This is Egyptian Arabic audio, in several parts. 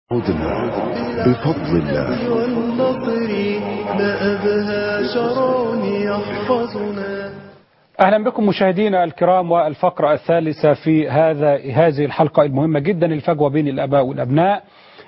عدنا بفضل الله والنصر ما أبهى شرون يحفظنا أهلا بكم مشاهدينا الكرام والفقرة الثالثة في هذا هذه الحلقة المهمة جدا الفجوة بين الآباء والأبناء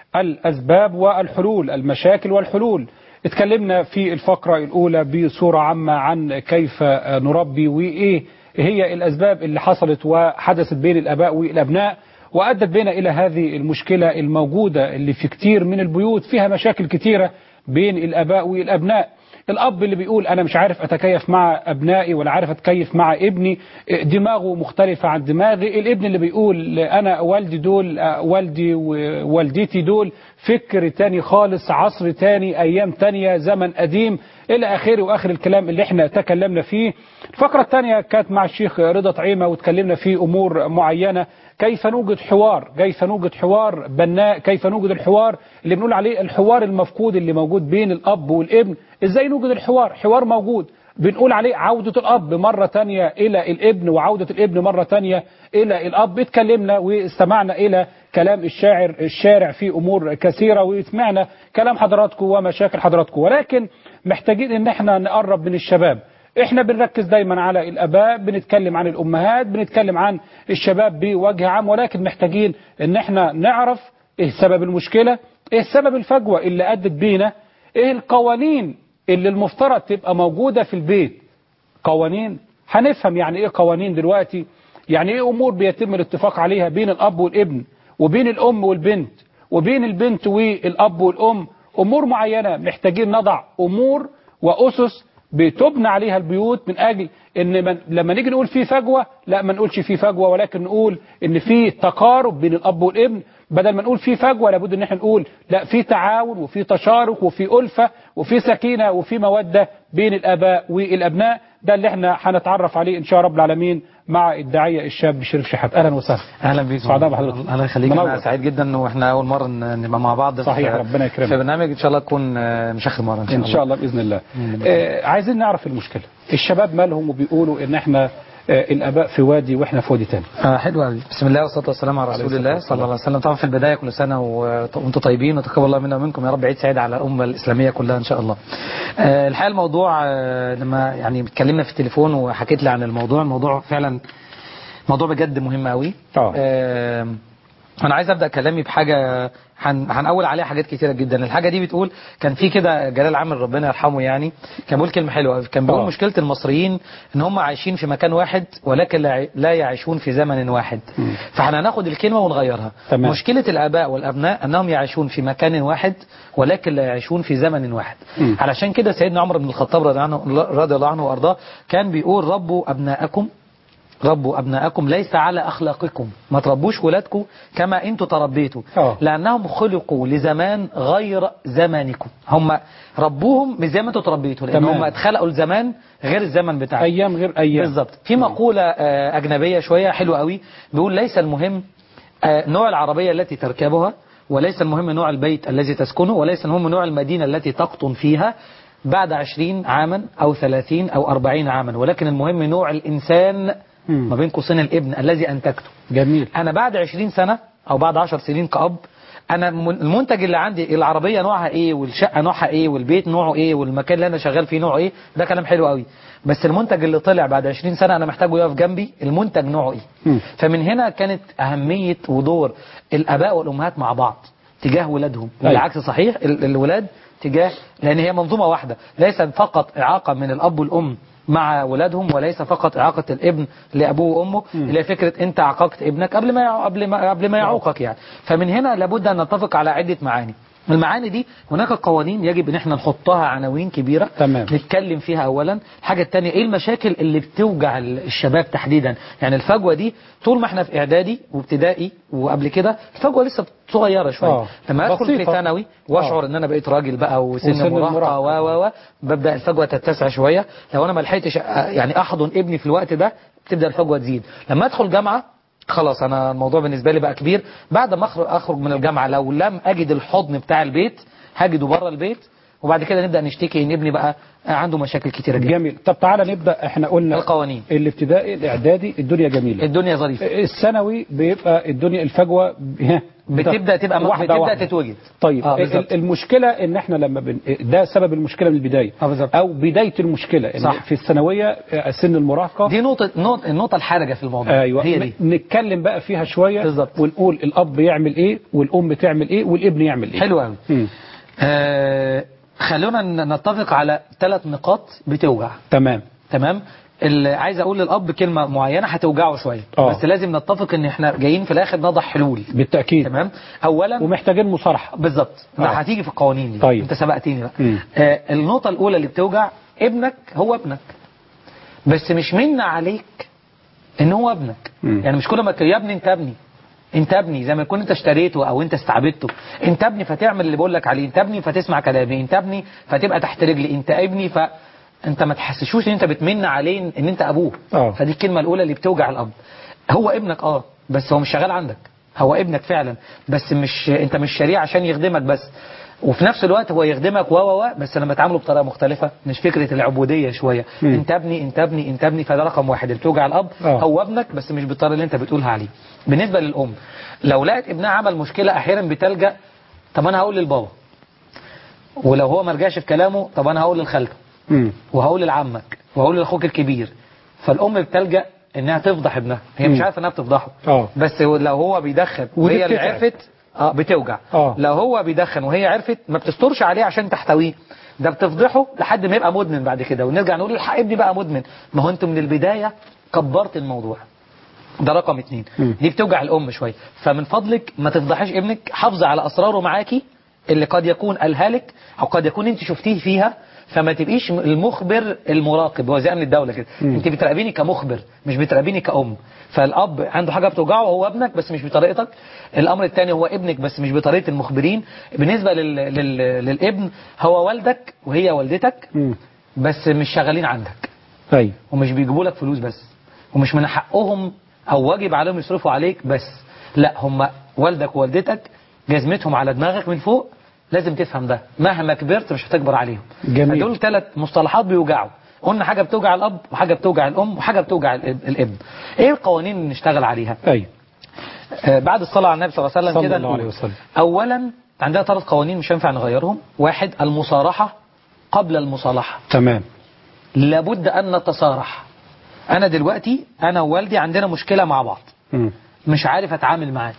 الأسباب والحلول المشاكل والحلول اتكلمنا في الفقرة الأولى بصورة عامة عن كيف نربي وإيه هي الأسباب اللي حصلت وحدثت بين الآباء والأبناء وأدت بنا إلى هذه المشكلة الموجودة اللي في كتير من البيوت فيها مشاكل كتيرة بين الآباء والأبناء الأب اللي بيقول أنا مش عارف أتكيف مع أبنائي ولا عارف أتكيف مع ابني دماغه مختلفة عن دماغي الابن اللي بيقول أنا والدي دول والدي ووالدتي دول فكر تاني خالص عصر تاني أيام تانية زمن قديم إلى آخره وآخر الكلام اللي احنا تكلمنا فيه الفقرة الثانية كانت مع الشيخ رضا طعيمة وتكلمنا في أمور معينة كيف نوجد حوار كيف نوجد حوار بناء كيف نوجد الحوار اللي بنقول عليه الحوار المفقود اللي موجود بين الأب والابن ازاي نوجد الحوار حوار موجود بنقول عليه عودة الأب مرة تانية إلى الابن وعودة الابن مرة تانية إلى الأب اتكلمنا واستمعنا إلى كلام الشاعر الشارع في أمور كثيرة وسمعنا كلام حضراتكم ومشاكل حضراتكم ولكن محتاجين ان احنا نقرب من الشباب احنا بنركز دايما على الاباء بنتكلم عن الامهات بنتكلم عن الشباب بوجه عام ولكن محتاجين ان احنا نعرف ايه سبب المشكلة ايه سبب الفجوة اللي ادت بينا ايه القوانين اللي المفترض تبقى موجودة في البيت قوانين هنفهم يعني ايه قوانين دلوقتي يعني ايه امور بيتم الاتفاق عليها بين الاب والابن وبين الام والبنت وبين البنت والاب والام امور معينة محتاجين نضع امور واسس بتبنى عليها البيوت من اجل ان من لما نيجي نقول في فجوة لا ما نقولش في فجوة ولكن نقول ان في تقارب بين الاب والابن بدل ما نقول في فجوة لابد ان احنا نقول لا في تعاون وفي تشارك وفي ألفة وفي سكينة وفي مودة بين الاباء والابناء ده اللي احنا هنتعرف عليه ان شاء رب العالمين مع الداعية الشاب شريف شحات اهلا وسهلا اهلا بيك سعداء بحضرتك الله يخليك منور. انا سعيد جدا واحنا اول مره ن- نبقى مع بعض صحيح، في- ربنا يكرمك. في برنامج ان شاء الله تكون آه، مش اخر مره ان شاء ان الله شاء الله باذن الله آه عايزين نعرف المشكلة الشباب مالهم وبيقولوا ان احنا آه الاباء في وادي واحنا في وادي تاني آه حلو قوي بسم الله والصلاه والسلام على رسول الله صلى الله عليه وسلم طبعا في البدايه كل سنه و- وانتم طيبين وتقبل الله منا ومنكم يا رب عيد سعيد على الامه الاسلاميه كلها ان شاء الله آه الحقيقه الموضوع آه لما يعني اتكلمنا في التليفون وحكيت لي عن الموضوع الموضوع فعلا موضوع بجد مهم قوي آه. آه انا عايز ابدا كلامي بحاجه هن- هنقول عليها حاجات كتيره جدا الحاجه دي بتقول كان في كده جلال عامر ربنا يرحمه يعني كان بيقول كلمه حلوه كان بيقول آه. مشكله المصريين ان هم عايشين في مكان واحد ولكن لا ي- لا يعيشون في زمن واحد فاحنا هناخد الكلمه ونغيرها تمام. مشكله الاباء والابناء انهم يعيشون في مكان واحد ولكن لا يعيشون في زمن واحد مم. علشان كده سيدنا عمر بن الخطاب رضي عنه رضي الله عنه وارضاه كان بيقول ربوا ابناءكم ربوا أبناءكم ليس على أخلاقكم ما تربوش ولادكم كما أنتم تربيتوا آه. لأنهم خلقوا لزمان غير زمانكم هم ربوهم مش زي ما أنتم تربيتوا لأن تمام. هم اتخلقوا لزمان غير الزمن بتاعهم ايام غير ايام بالظبط في مقولة آه، أجنبية شوية حلوة قوي بيقول ليس المهم آه، نوع العربية التي تركبها وليس المهم نوع البيت الذي تسكنه وليس المهم نوع المدينة التي تقطن فيها بعد عشرين عاما أو ثلاثين أو أربعين عاما ولكن المهم نوع الإنسان مم. ما بين قوسين الابن الذي أنتجته جميل أنا بعد عشرين سنة أو بعد عشر سنين كأب أنا الم- المنتج اللي عندي العربية نوعها إيه والشقة نوعها إيه والبيت نوعه إيه والمكان اللي أنا شغال فيه نوعه إيه ده كلام حلو قوي بس المنتج اللي طلع بعد 20 سنة أنا محتاجه يقف جنبي المنتج نوعه إيه مم. فمن هنا كانت أهمية ودور الآباء والأمهات مع بعض تجاه ولادهم أيوة. بالعكس صحيح ال- الولاد تجاه لأن هي منظومة واحدة ليس فقط إعاقة من الأب والأم مع ولادهم وليس فقط إعاقة الابن لأبوه وأمه اللي هي فكرة أنت عاققت ابنك قبل ما يع- قبل ما قبل ما يعوقك يعني فمن هنا لابد أن نتفق على عدة معاني المعاني دي هناك قوانين يجب ان احنا نحطها عناوين كبيرة تمام. نتكلم فيها اولا الحاجة التانية ايه المشاكل اللي بتوجع ال- الشباب تحديدا يعني الفجوة دي طول ما احنا في اعدادي وابتدائي وقبل كده الفجوة لسه صغيرة شوية آه. لما ادخل في بسيطة. ثانوي واشعر ان انا بقيت راجل بقى وسن وسن مراهقة المراهقة. و و و ببدا الفجوة تتسع شوية لو انا ما لحقتش أ- يعني احضن ابني في الوقت ده تبدا الفجوة تزيد لما ادخل جامعة خلاص انا الموضوع بالنسبة لي بقى كبير بعد ما أخرج- اخرج من الجامعة لو لم اجد الحضن بتاع البيت هجده بره البيت وبعد كده نبدا نشتكي ان ابني بقى عنده مشاكل كتيره جدا جميل طب تعالى نبدا احنا قلنا القوانين. الابتدائي الاعدادي الدنيا جميله الدنيا ظريفه الثانوي بيبقى الدنيا الفجوه ب- بتبدا تبقى واحدة بتبدا واحدة. تتوجد طيب اه ال- بالظبط المشكله ان احنا لما بن... ده سبب المشكله من البدايه اه بالظبط. او بدايه المشكله إن صح. في الثانويه آه، سن المراهقه دي نقطه نقطه النقطه الحرجه في الموضوع ايوه هي دي ن- نتكلم بقى فيها شويه بالظبط. ونقول الاب يعمل ايه والام تعمل ايه والابن يعمل ايه حلو قوي مم. آه خلونا ن- نتفق على ثلاث نقاط بتوجع تمام تمام اللي عايز اقول للاب كلمه معينه هتوجعه شويه آه. بس لازم نتفق ان احنا جايين في الاخر نضع حلول بالتاكيد تمام اولا ومحتاجين مصارحه بالظبط ده آه. هتيجي في القوانين دي طيب. انت سبقتني بقى مم. آه النقطه الاولى اللي بتوجع ابنك هو ابنك بس مش منا عليك ان هو ابنك مم. يعني مش كل ما ت- يا ابني انت ابني انت ابني زي ما يكون انت اشتريته او انت استعبدته انت ابني فتعمل اللي بقول لك عليه انت ابني فتسمع كلامي انت ابني فتبقى تحت رجلي انت ابني ف انت ما تحسسوش ان انت بتمن عليه ان انت ابوه آه. فدي الكلمه الاولى اللي بتوجع الاب هو ابنك اه بس هو مش شغال عندك هو ابنك فعلا بس مش انت مش شريع عشان يخدمك بس وفي نفس الوقت هو يخدمك و و و بس لما تعامله بطريقه مختلفه مش فكره العبوديه شويه مم. انت ابني انت ابني انت ابني فده رقم واحد اللي بتوجع الاب آه. هو ابنك بس مش بالطريقه اللي انت بتقولها عليه بالنسبه للام لو لقت ابنها عمل مشكله احيانا بتلجا طب انا هقول للبابا ولو هو ما رجعش في كلامه طب انا هقول لخالته مم. وهقول لعمك وهقول لاخوك الكبير فالام بتلجا انها تفضح ابنها هي مش مم. عارفه انها بتفضحه اه بس لو هو بيدخن ودي وهي اللي بتتعب. عرفت اه بتوجع آه. لو هو بيدخن وهي عرفت ما بتسترش عليه عشان تحتويه ده بتفضحه لحد ما يبقى مدمن بعد كده ونرجع نقول الحق ابني بقى مدمن ما هو انتوا من البدايه كبرت الموضوع ده رقم اتنين مم. دي بتوجع الام شويه فمن فضلك ما تفضحيش ابنك حافظي على اسراره معاكي اللي قد يكون قالها لك او قد يكون انت شفتيه فيها فما تبقيش المخبر المراقب هو زي امن الدوله كده مم. انت بتراقبيني كمخبر مش بتراقبيني كأم فالاب عنده حاجه بتوجعه هو ابنك بس مش بطريقتك الامر الثاني هو ابنك بس مش بطريقه المخبرين بالنسبه لل... لل... للابن هو والدك وهي والدتك مم. بس مش شغالين عندك ايوه ومش بيجيبوا لك فلوس بس ومش من حقهم او واجب عليهم يصرفوا عليك بس لا هم والدك ووالدتك جزمتهم على دماغك من فوق لازم تفهم ده مهما كبرت مش هتكبر عليهم جميل. دول ثلاث مصطلحات بيوجعوا قلنا حاجه بتوجع الاب وحاجه بتوجع الام وحاجه بتوجع الاب- الابن ايه القوانين اللي نشتغل عليها ايوه آه، بعد الصلاة على النبي صلى الله عليه وسلم صلى كده الله نقول. عليه وسلم. أولا عندنا ثلاث قوانين مش هينفع نغيرهم واحد المصارحة قبل المصالحة تمام لابد أن نتصارح أنا دلوقتي أنا ووالدي عندنا مشكلة مع بعض مم. مش عارف أتعامل معاه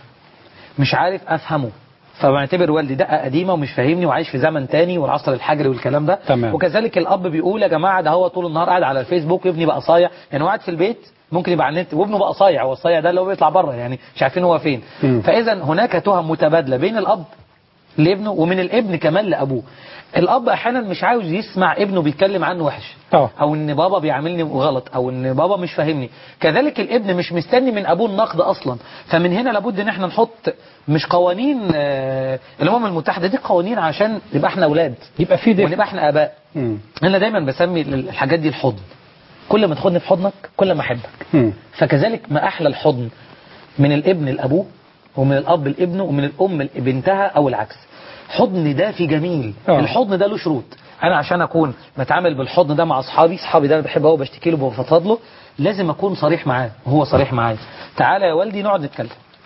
مش عارف أفهمه فبعتبر والدي دقة قديمة ومش فاهمني وعايش في زمن تاني والعصر الحجري والكلام ده تمام. وكذلك الأب بيقول يا جماعة ده هو طول النهار قاعد على الفيسبوك وابني بقى صايع يعني هو قاعد في البيت ممكن يبقى على النت وابنه بقى صايع هو الصايع ده اللي هو بيطلع بره يعني مش عارفين هو فين مم. فإذا هناك تهم متبادلة بين الأب لابنه ومن الابن كمان لأبوه الأب أحيانا مش عاوز يسمع ابنه بيتكلم عنه وحش اه او ان بابا بيعاملني غلط او ان بابا مش فاهمني كذلك الابن مش مستني من ابوه النقد اصلا فمن هنا لابد ان احنا نحط مش قوانين آه، الامم المتحده دي قوانين عشان نبقى احنا اولاد يبقى في دفء ونبقى احنا اباء مم. انا دايما بسمي الحاجات دي الحضن كل ما تاخدني في حضنك كل ما احبك مم. فكذلك ما احلى الحضن من الابن لابوه ومن الاب لابنه ومن الام لبنتها او العكس حضن دافي جميل آه. الحضن ده له شروط انا عشان اكون بتعامل بالحضن ده مع اصحابي اصحابي ده انا بحبه قوي بشتكي له وبفضفض له لازم اكون صريح معاه وهو صريح معايا تعالى يا والدي نقعد نتكلم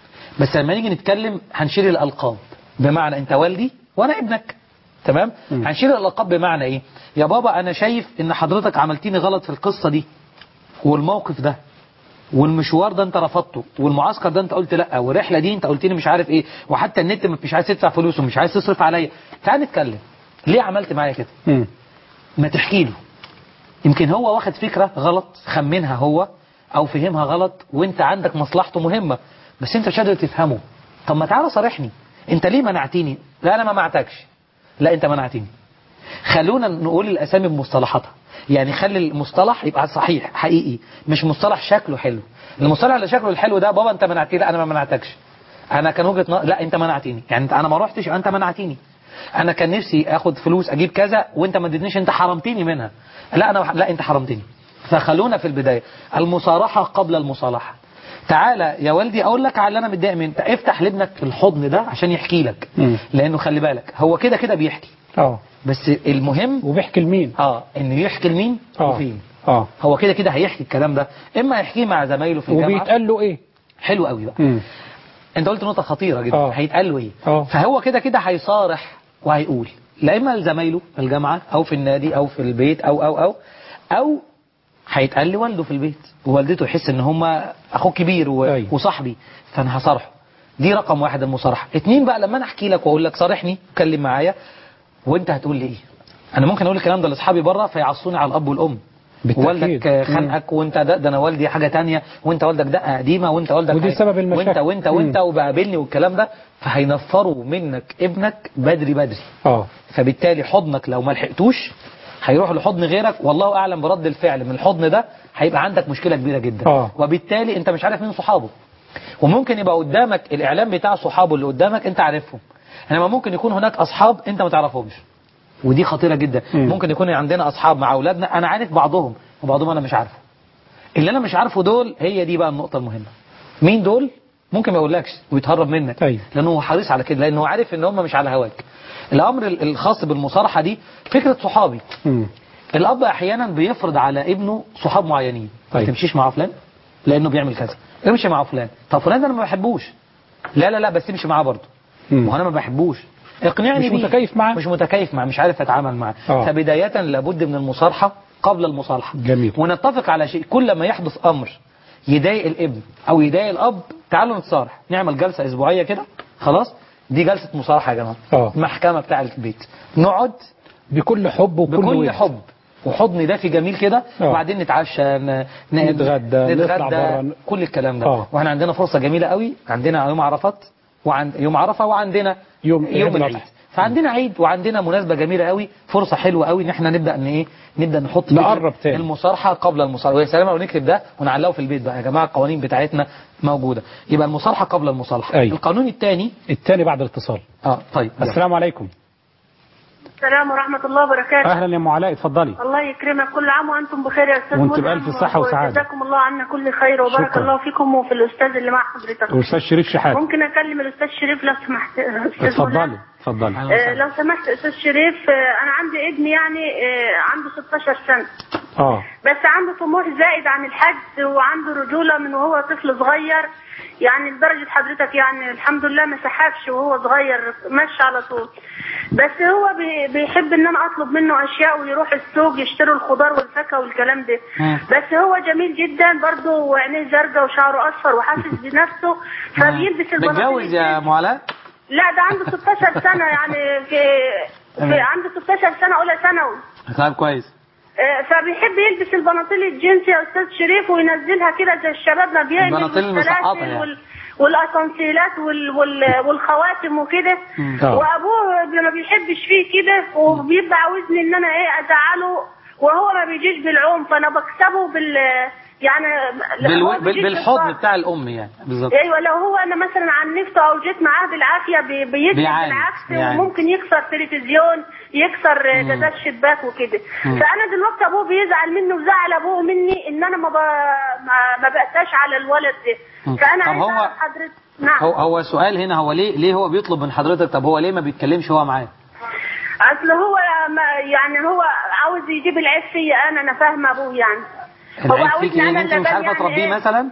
بس لما نيجي نتكلم هنشيل الالقاب بمعنى انت والدي وانا ابنك تمام مم. هنشيل الالقاب بمعنى ايه يا بابا انا شايف ان حضرتك عملتيني غلط في القصه دي والموقف ده والمشوار ده انت رفضته والمعسكر ده انت قلت لا والرحله دي انت قلت لي مش عارف ايه وحتى النت مش عايز تدفع فلوس ومش عايز تصرف عليا تعال نتكلم ليه عملت معايا كده مم. ما تحكي له يمكن هو واخد فكره غلط خمنها هو او فهمها غلط وانت عندك مصلحته مهمه بس انت مش قادر تفهمه طب ما تعالى صارحني انت ليه منعتني لا انا ما منعتكش لا انت منعتني خلونا نقول الاسامي بمصطلحاتها يعني خلي المصطلح يبقى صحيح حقيقي مش مصطلح شكله حلو المصطلح اللي شكله الحلو ده بابا انت منعتني لا انا ما منعتكش انا كان وجهه نظر لا انت منعتني يعني انت انا ما رحتش انت منعتني انا كان نفسي اخد فلوس اجيب كذا وانت ما اديتنيش انت حرمتني منها لا انا لا انت حرمتني فخلونا في البدايه المصارحه قبل المصالحه تعالى يا والدي اقول لك على اللي انا متضايق منه افتح لابنك الحضن ده عشان يحكي لك مم. لانه خلي بالك هو كده كده بيحكي اه بس المهم وبيحكي لمين اه انه يحكي لمين اه وفين اه هو كده كده هيحكي الكلام ده اما يحكيه مع زمايله في الجامعه وبيتقال له ايه حلو قوي بقى مم. انت قلت نقطه خطيره جدا آه. هيتقال له ايه آه. فهو كده كده هيصارح وهيقول لا اما لزمايله في الجامعه او في النادي او في البيت او او او او هيتقال لوالده في البيت ووالدته يحس ان هم اخوه كبير و... أيوة. وصاحبي فانا هصارحه دي رقم واحد المصارحه اتنين بقى لما انا احكي لك واقول لك صارحني اتكلم معايا وانت هتقول لي ايه انا ممكن اقول الكلام ده لاصحابي بره فيعصوني على الاب والام بالتأكيد. والدك آه، خانقك وانت ده, ده انا والدي حاجه تانية وانت والدك دقه قديمه وانت والدك ودي هي- سبب المشاكل. وانت وانت وانت مم. وبقابلني والكلام ده فهينفروا منك ابنك بدري بدري اه فبالتالي حضنك لو ما لحقتوش هيروح لحضن غيرك والله اعلم برد الفعل من الحضن ده هيبقى عندك مشكله كبيره جدا آه. وبالتالي انت مش عارف مين صحابه وممكن يبقى قدامك الاعلام بتاع صحابه اللي قدامك انت عارفهم انما ممكن يكون هناك اصحاب انت ما تعرفهمش ودي خطيره جدا مم. ممكن يكون عندنا اصحاب مع اولادنا انا عارف بعضهم وبعضهم انا مش عارفه اللي انا مش عارفه دول هي دي بقى النقطه المهمه مين دول ممكن ما يقولكش ويتهرب منك أيوة. لانه هو حريص على كده لانه عارف ان هم مش على هواك الامر ال- الخاص بالمصارحه دي فكره صحابي مم. الاب احيانا بيفرض على ابنه صحاب معينين ما طيب. تمشيش مع فلان لانه بيعمل كذا امشي مع فلان طب فلان ده انا ما بحبوش لا لا لا بس امشي معاه برضه مم. ما هو انا ما بحبوش اقنعني مش بيه. متكيف معاه؟ مش متكيف معاه مش عارف اتعامل معاه آه. فبدايه لابد من المصارحه قبل المصالحه جميل. ونتفق على شيء كل ما يحدث امر يضايق الابن او يضايق الاب تعالوا نتصارح نعمل جلسه اسبوعيه كده خلاص دي جلسه مصارحه يا جماعه آه. محكمه بتاع البيت نقعد بكل حب وكل بكل ود. حب وحضن دافي جميل كده آه. وبعدين نتعشى ن... ن... نتغدى، نطلع نتغدى برا. كل الكلام ده آه. واحنا عندنا فرصه جميله قوي عندنا يوم عرفات وعند يوم عرفه وعندنا يوم يوم عيد العيد الأضحى. فعندنا عيد وعندنا مناسبه جميله قوي فرصه حلوه قوي ان احنا نبدا ان ايه نبدا نحط فكرة نقرب تاني. المصارحه قبل المصالحه ويا سلام لو نكتب ده ونعلقه في البيت بقى يا جماعه القوانين بتاعتنا موجوده يبقى المصالحه قبل المصالحه أيوة. القانون الثاني التاني بعد الاتصال اه طيب يلا. السلام عليكم السلام ورحمة الله وبركاته اهلا يا ام علاء اتفضلي الله يكرمك كل عام وأنتم بخير يا أستاذ وأنت ملهم، بألف صحة وسعادة. وجزاكم الله عنا كل خير وبارك شكرا. الله فيكم وفي الأستاذ اللي مع حضرتك الاستاذ شريف شحات ممكن أكلم الأستاذ شريف لو سمحت أستاذ اتفضلي ملهم؟ اتفضلي أهلا آه، وسهلا. لو سمحت أستاذ شريف آه، أنا عندي ابني يعني آه، عنده 16 سنة اه بس عنده طموح زائد عن الحد وعنده رجولة من وهو طفل صغير يعني لدرجة حضرتك يعني الحمد لله ما سحبش وهو صغير مشى على طول بس هو بي- بيحب ان انا اطلب منه اشياء ويروح السوق يشتري الخضار والفاكهة والكلام ده مم. بس هو جميل جدا برضه وعينيه زرقاء وشعره اصفر وحاسس بنفسه فبيلبس البناطيل متجوز يا ام علاء لا ده عنده 16 سنة يعني في, في تمام. عنده 16 سنة اولى ثانوي طيب كويس آه، فبيحب يلبس البناطيل الجينز يا استاذ شريف وينزلها كده زي الشباب ما بيعمل البناطيل المسقطة والسلاسل يعني. وال... والاسانسيلات وال... وال... والخواتم وكده آه. وابوه ما بيحبش فيه كده وبيبقى عاوزني ان انا ايه ازعله وهو ما بيجيش بالعوم فانا بكسبه بال يعني بالو... هو بال... بيجيش بالحضن بالصبر. بتاع الام يعني بالظبط ايوه لو هو انا مثلا عنفته او جيت معاه بالعافيه بي- بيجي بيعاند، بالعكس بيعاند. وممكن يكسر تلفزيون يكسر مم. جزاز شباك وكده مم. فانا دلوقتي ابوه بيزعل مني وزعل ابوه مني ان انا ما ب... ما, ما بقتاش على الولد ده مم. فانا طب عايزه هو- أعرف حضرتك نعم هو هو سؤال هنا هو ليه ليه هو بيطلب من حضرتك طب هو ليه ما بيتكلمش هو معاه اصل هو ما يعني هو عاوز يجيب العيب فيا انا انا فاهمه ابوه يعني هو العيب عاوزني فيك ان أنا انت اللي مش عارفه يعني تربيه إيه؟ مثلا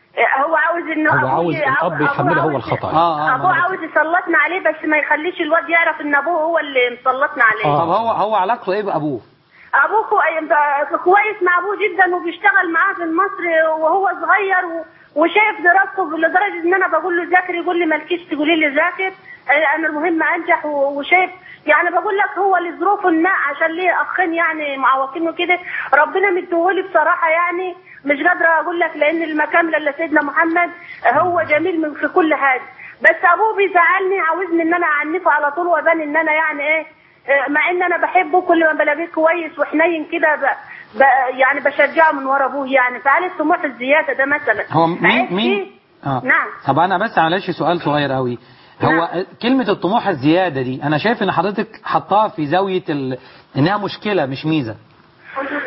هو عاوز ان هو أبوه عاوز ي- الأب أبوه يحمله هو عاوز- الخطأ. اه اه ابوه ما أنا- عاوز يسلطنا عليه بس ما يخليش الواد يعرف ان ابوه هو اللي مسلطنا عليه آه. طب هو هو علاقته ايه بابوه ابوه كو- كويس مع ابوه جدا وبيشتغل معاه في مصر وهو صغير و... وشايف دراسته لدرجه ان انا بقول له ذاكر يقول لي مالكيش تقولي لي ذاكر انا المهم انجح و- وشايف يعني بقول لك هو لظروفه ما عشان ليه اخين يعني معوقين وكده ربنا مديهولي بصراحه يعني مش قادره اقول لك لان المكامله اللي سيدنا محمد هو جميل من في كل حاجه بس ابوه بيزعلني عاوزني ان انا اعنفه على طول وابان ان انا يعني ايه آه، مع ان انا بحبه كل ما بلاقيه كويس وحنين كده ب... ب... يعني بشجعه من ورا ابوه يعني فعلي الطموح الزياده ده مثلا هو مين عيب مين فيه؟ اه نعم طب انا بس معلش سؤال صغير قوي هو نعم. كلمة الطموح الزيادة دي أنا شايف إن حضرتك حطاها في زاوية ال... إنها مشكلة مش ميزة ما انا بس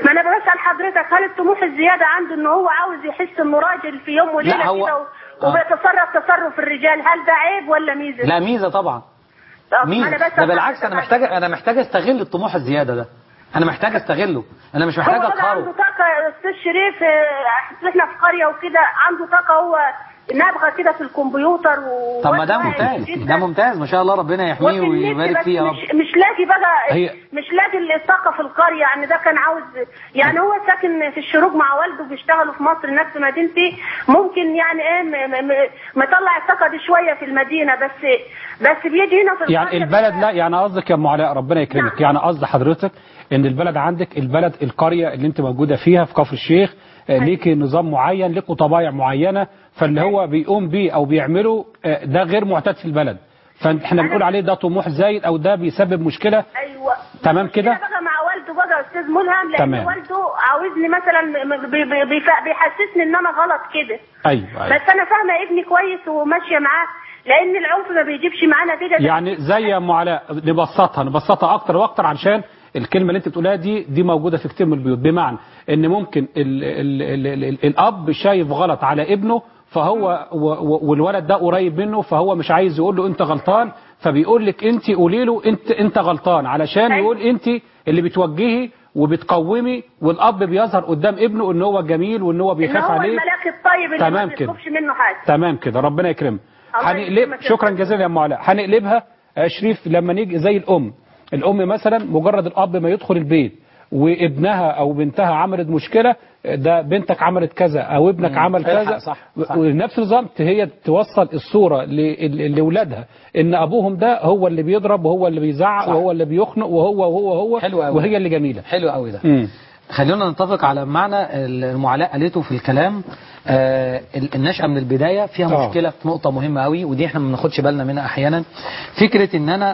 اسال حضرتك هل الطموح الزياده عنده ان هو عاوز يحس انه راجل في يوم وليله هو- كده و- آه. وبيتصرف تصرف الرجال هل ده عيب ولا ميزه؟ لا ميزه طبعا طب ميزه أنا بسأل ده بالعكس انا حضرتك محتاج انا محتاج استغل الطموح الزياده ده انا محتاج استغله انا مش محتاج هو بقى اقهره عنده طاقة يا أستاذ شريف آه، احنا في قرية وكده عنده طاقة هو نابغة كده في الكمبيوتر و طب ما ده واعي ممتاز جداً. ده ممتاز ما شاء الله ربنا يحميه وفي النت ويبارك بس فيه يا رب مش, مش لاقي بقى هي- مش لاقي الطاقة في القرية يعني ده كان عاوز يعني هو ساكن في الشروق مع والده بيشتغلوا في مصر نفس مدينتي ممكن يعني ايه م- م- م- مطلع الطاقة دي شوية في المدينة بس بس بيجي هنا في يعني القرية البلد لا يعني قصدك يا ام علاء ربنا يكرمك نعم. يعني قصد حضرتك ان البلد عندك البلد القريه اللي انت موجوده فيها في كفر الشيخ آه، ليكي نظام معين ليكوا طبايع معينه فاللي هو بيقوم بيه او بيعمله آه، ده غير معتاد في البلد فاحنا بنقول عليه ده طموح زايد او ده بيسبب مشكله ايوه تمام كده؟ أنا بقى مع والده بقى يا استاذ ملهم لان تمام. والده عاوزني مثلا م- بي- بي- بيف- بيحسسني ان انا غلط كده ايوه, أيوة. بس انا فاهمه ابني كويس وماشيه معاه لان العنف ما بيجيبش معاه نتيجه يعني زي يا ام علاء نبسطها نبسطها اكتر واكتر علشان الكلمه اللي انت بتقولها دي دي موجوده في كتير من البيوت بمعنى ان ممكن ال ال ال ال ال الاب شايف غلط على ابنه فهو و- و- والولد ده قريب منه فهو مش عايز يقول له انت غلطان فبيقول لك انت قولي له انت انت غلطان علشان أيوة. يقول انت اللي بتوجهي وبتقومي والاب بيظهر قدام ابنه ان هو جميل وان هو ان بيخاف هو عليه الملاك الطيب اللي تمام ما كده. بيطلبش منه حاجه تمام كده ربنا يكرمك الله هنقلب يكرمك يا شكرا أستاذ. جزيلا يا ام علاء هنقلبها يا شريف لما نيجي زي الام الام مثلا مجرد الاب ما يدخل البيت وابنها او بنتها عملت مشكله ده بنتك عملت كذا او ابنك عمل الحق، كذا صح، صح. ونفس النظام هي توصل الصوره ل- لاولادها ان ابوهم ده هو اللي بيضرب وهو اللي بيزعق صح. وهو اللي بيخنق وهو وهو هو حلو أوي. وهي اللي جميله حلو قوي ده امم خلينا نتفق على معنى المعلاء قالته في الكلام آه ال- النشأة من البداية فيها آه. مشكلة في نقطة مهمة قوي ودي احنا ما بناخدش بالنا منها احيانا فكرة ان انا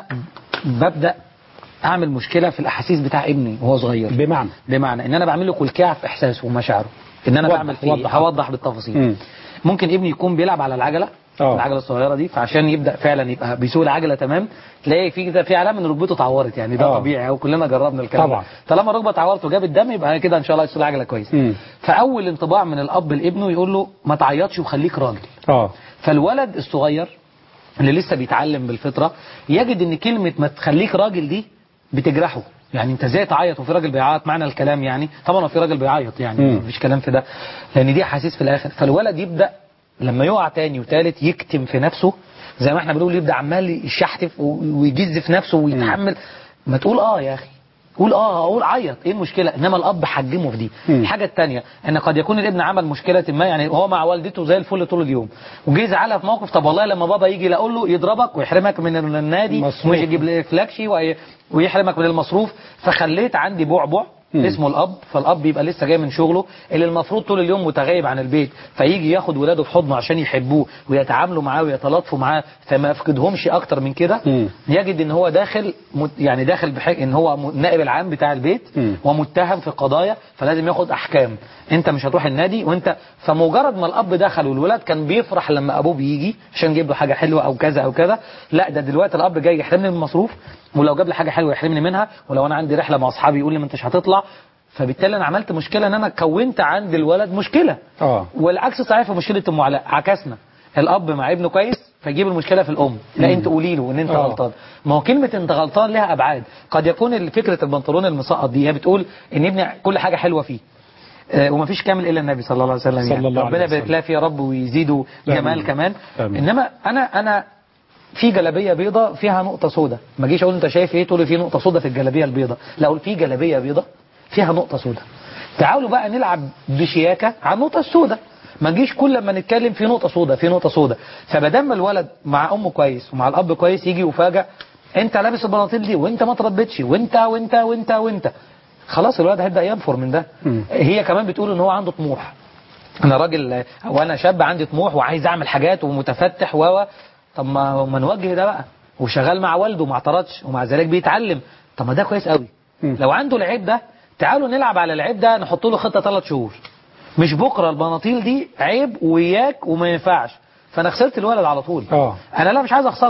ببدأ اعمل مشكلة في الاحاسيس بتاع ابني وهو صغير بمعنى بمعنى ان انا بعمل له كلكعه في احساسه ومشاعره ان انا وضح- بعمل فيه وضح. إيه؟ هوضح بالتفاصيل مم. ممكن ابني يكون بيلعب على العجله آه. العجله الصغيره دي فعشان يبدا فعلا يبقى بيسوق العجله تمام تلاقي في كده في علامه ان ركبته اتعورت يعني ده آه. طبيعي او كلنا جربنا الكلام طبعا. ده. طالما الركبه اتعورت وجاب الدم يبقى كده ان شاء الله يسوق العجله كويس مم. فاول انطباع من الاب لابنه يقول له ما تعيطش وخليك راجل اه فالولد الصغير اللي لسه بيتعلم بالفطره يجد ان كلمه ما تخليك راجل دي بتجرحه يعني انت ازاي تعيط وفي راجل بيعيط معنى الكلام يعني طبعا هو في راجل بيعيط يعني مم. مفيش كلام في ده لان دي احاسيس في الاخر فالولد يبدا لما يقع تاني وتالت يكتم في نفسه زي ما احنا بنقول يبدا عمال يشحتف و- ويجز في نفسه ويتحمل ما تقول اه يا اخي قول اه قول عيط ايه المشكله انما الاب حجمه في دي مم. الحاجه الثانيه ان قد يكون الابن عمل مشكله ما يعني هو مع والدته زي الفل طول اليوم وجه زعلها في موقف طب والله لما بابا يجي لا اقول له يضربك ويحرمك من النادي مصروف. ومش يجيب لك لاكشي وي- ويحرمك من المصروف فخليت عندي بعبع مم. اسمه الاب فالاب يبقى لسه جاي من شغله اللي المفروض طول اليوم متغيب عن البيت فيجي ياخد ولاده في حضنه عشان يحبوه ويتعاملوا معاه ويتلاطفوا معاه فما يفقدهمش اكتر من كده مم. يجد ان هو داخل مت- يعني داخل بحق ان هو م- النائب العام بتاع البيت مم. ومتهم في قضايا فلازم ياخد احكام انت مش هتروح النادي وانت فمجرد ما الاب دخل والولاد كان بيفرح لما ابوه بيجي عشان يجيب له حاجه حلوه او كذا او كذا لا ده دلوقتي الاب جاي يحرمني من المصروف ولو جاب لي حاجه حلوه يحرمني منها ولو انا عندي رحله مع اصحابي يقول لي ما انتش هتطلع فبالتالي انا عملت مشكله ان انا كونت عند الولد مشكله اه والعكس صحيح في مشكله ام علاء عكسنا الاب مع ابنه كويس فيجيب المشكله في الام لا انت قولي له ان انت آه. غلطان ما هو كلمه انت غلطان لها ابعاد قد يكون ال- فكره البنطلون المسقط دي هي بتقول ان ابني كل حاجه حلوه فيه آه، ومفيش كامل الا النبي صلى الله عليه وسلم صلى يعني الله عليه ربنا يبارك وسلم. لها فيه يا رب ويزيده جمال آمين. كمان آمين. انما انا انا في جلابيه بيضة فيها نقطه سوداء ما اجيش اقول انت شايف ايه تقول لي في نقطه سوداء في الجلابيه البيضة لا اقول في جلابيه بيضة فيها نقطه سوداء تعالوا بقى نلعب بشياكه على النقطه السوداء ما نجيش كل لما نتكلم في نقطه سوداء في نقطه سوداء فبدل ما الولد مع امه كويس ومع الاب كويس يجي يفاجئ انت لابس البناطيل دي وانت ما تربيتش وانت وانت وانت وانت خلاص الولد هيبدا ينفر من ده مم. هي كمان بتقول ان هو عنده طموح انا راجل او انا شاب عندي طموح وعايز اعمل حاجات ومتفتح و طب ما ما نوجه ده بقى وشغال مع والده وما اعترضش ومع ذلك بيتعلم طب ما ده كويس قوي مم. لو عنده العيب ده تعالوا نلعب على العيب ده نحط له خطه ثلاث شهور مش بكره البناطيل دي عيب وياك وما ينفعش فانا خسرت الولد على طول اه انا لا مش عايز اخسره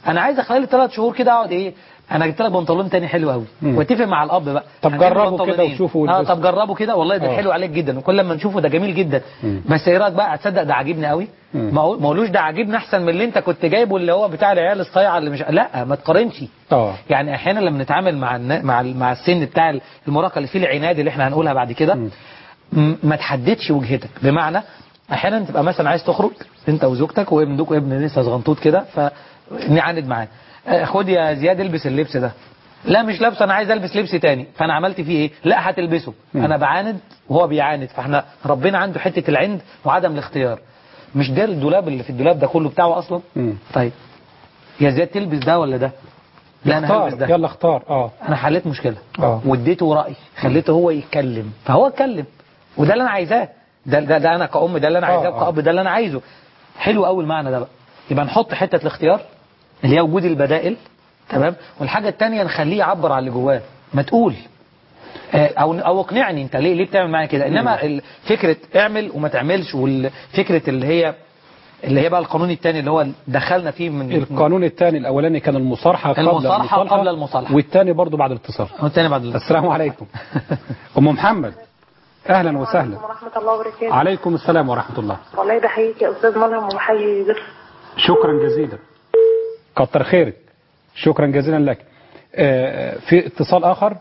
انا عايز خلال ثلاث شهور كده اقعد ايه انا جبت لك بنطلون تاني حلو قوي مم. واتفق مع الاب بقى طب هنجيب جربوا كده بنطلونين. وشوفوا اه والبسوا. طب جربوا كده والله ده آه. حلو عليك جدا وكل لما نشوفه ده جميل جدا مم. بس ايه رايك بقى تصدق ده عاجبني قوي مم. ما هو- ما قولوش ده عاجبني احسن من اللي انت كنت جايبه اللي هو بتاع العيال الصايعه اللي مش لا ما تقارنش اه يعني احيانا لما نتعامل مع النا- مع ال- مع السن بتاع المراهقه اللي فيه العناد اللي احنا هنقولها بعد كده مم. م- ما تحددش وجهتك بمعنى احيانا تبقى مثلا عايز تخرج انت وزوجتك وابنك وابن لسه صغنطوط كده فنعاند معاه آه، خد يا زياد البس اللبس ده لا مش لابس انا عايز البس لبس تاني فانا عملت فيه ايه لا هتلبسه مم. انا بعاند وهو بيعاند فاحنا ربنا عنده حته العند وعدم الاختيار مش ده الدولاب اللي في الدولاب ده كله بتاعه اصلا مم. طيب يا زياد تلبس ده ولا ده لا انا هلبس اختار ده يلا اختار اه انا حليت مشكله آه. واديته راي خليته هو يتكلم فهو اتكلم وده اللي انا عايزاه ده, ده, ده انا كأم ده اللي انا آه، عايزاه آه. وكأب ده اللي انا عايزه حلو قوي المعنى ده بقى يبقى نحط حته الاختيار اللي هي وجود البدائل تمام والحاجه الثانيه نخليه يعبر عن اللي جواه ما تقول آه، او او اقنعني انت ليه ليه بتعمل معايا كده انما ال- فكره اعمل وما تعملش والفكره اللي هي اللي هي بقى القانون الثاني اللي هو دخلنا فيه من القانون الثاني الاولاني كان المصارحه قبل المصارحة قبل المصالحة. والثاني برضه بعد الاتصال الثاني بعد ال- السلام عليكم ام محمد اهلا وسهلا ورحمة الله وبركاته عليكم السلام ورحمه الله والله بحييك يا أستاذ ملهم وبحيي ضيف شكرا جزيلا كتر خيرك شكرا جزيلا لك آه، في اتصال اخر